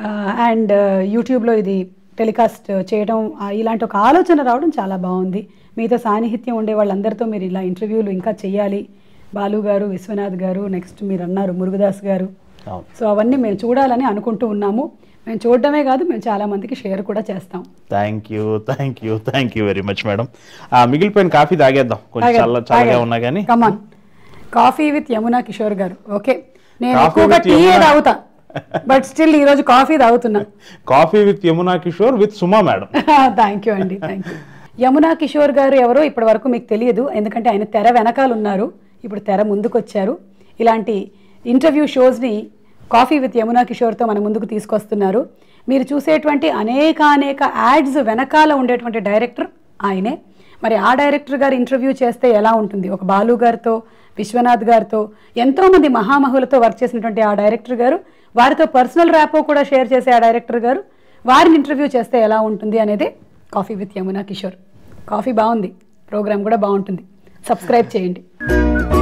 అండ్ యూట్యూబ్లో ఇది టెలికాస్ట్ చేయడం ఆ, ఇలాంటి ఒక ఆలోచన రావడం చాలా బాగుంది మీతో సాన్నిహిత్యం ఉండే వాళ్ళందరితో మీరు ఇలా ఇంటర్వ్యూలు ఇంకా చెయ్యాలి బాలు గారు విశ్వనాథ్ గారు నెక్స్ట్ మీరు అన్నారు మురుగదాస్ గారు అవును సో అవన్నీ మేము చూడాలని అనుకుంటూ ఉన్నాము మేము చూడడమే కాదు మేము చాలా మందికి షేర్ కూడా చేస్తాం thank you thank you thank you very much madam మిగిలిపోయిన కాఫీ తాగేద్దాం కొంచెం చల్ల చల్లగా ఉన్నా కానీ come on coffee with Yamuna Kishore garu okay నేను Coffee ఎక్కువగా with టీయే యమునా. తాగుతా బట్ స్టిల్ ఈ రోజు కాఫీ తాగుతున్నా coffee with Yamuna Kishore with Suma madam thank you అండి థ్యాంక్ యూ యమునా కిషోర్ గారు ఎవరో ఇప్పటి వరకు మీకు తెలియదు ఎందుకంటే ఆయన తెర వెనకాల ఉన్నారు ఇప్పుడు తెర ముందుకు వచ్చారు ఇలాంటి ఇంటర్వ్యూ షోస్ని కాఫీ విత్ యమునా కిషోర్తో మన ముందుకు తీసుకొస్తున్నారు మీరు చూసేటువంటి అనేక అనేక యాడ్స్ వెనకాల ఉండేటువంటి డైరెక్టర్ ఆయనే మరి ఆ డైరెక్టర్ గారు ఇంటర్వ్యూ చేస్తే ఎలా ఉంటుంది ఒక బాలు గారితో విశ్వనాథ్ గారితో ఎంతోమంది మహామహులతో వర్క్ చేసినటువంటి ఆ డైరెక్టర్ గారు వారితో పర్సనల్ ర్యాపో కూడా షేర్ చేసే ఆ డైరెక్టర్ గారు వారిని ఇంటర్వ్యూ చేస్తే ఎలా ఉంటుంది అనేది coffee with Yamuna Kishore coffee బాగుంది ప్రోగ్రామ్ కూడా బాగుంటుంది సబ్స్క్రైబ్ చేయండి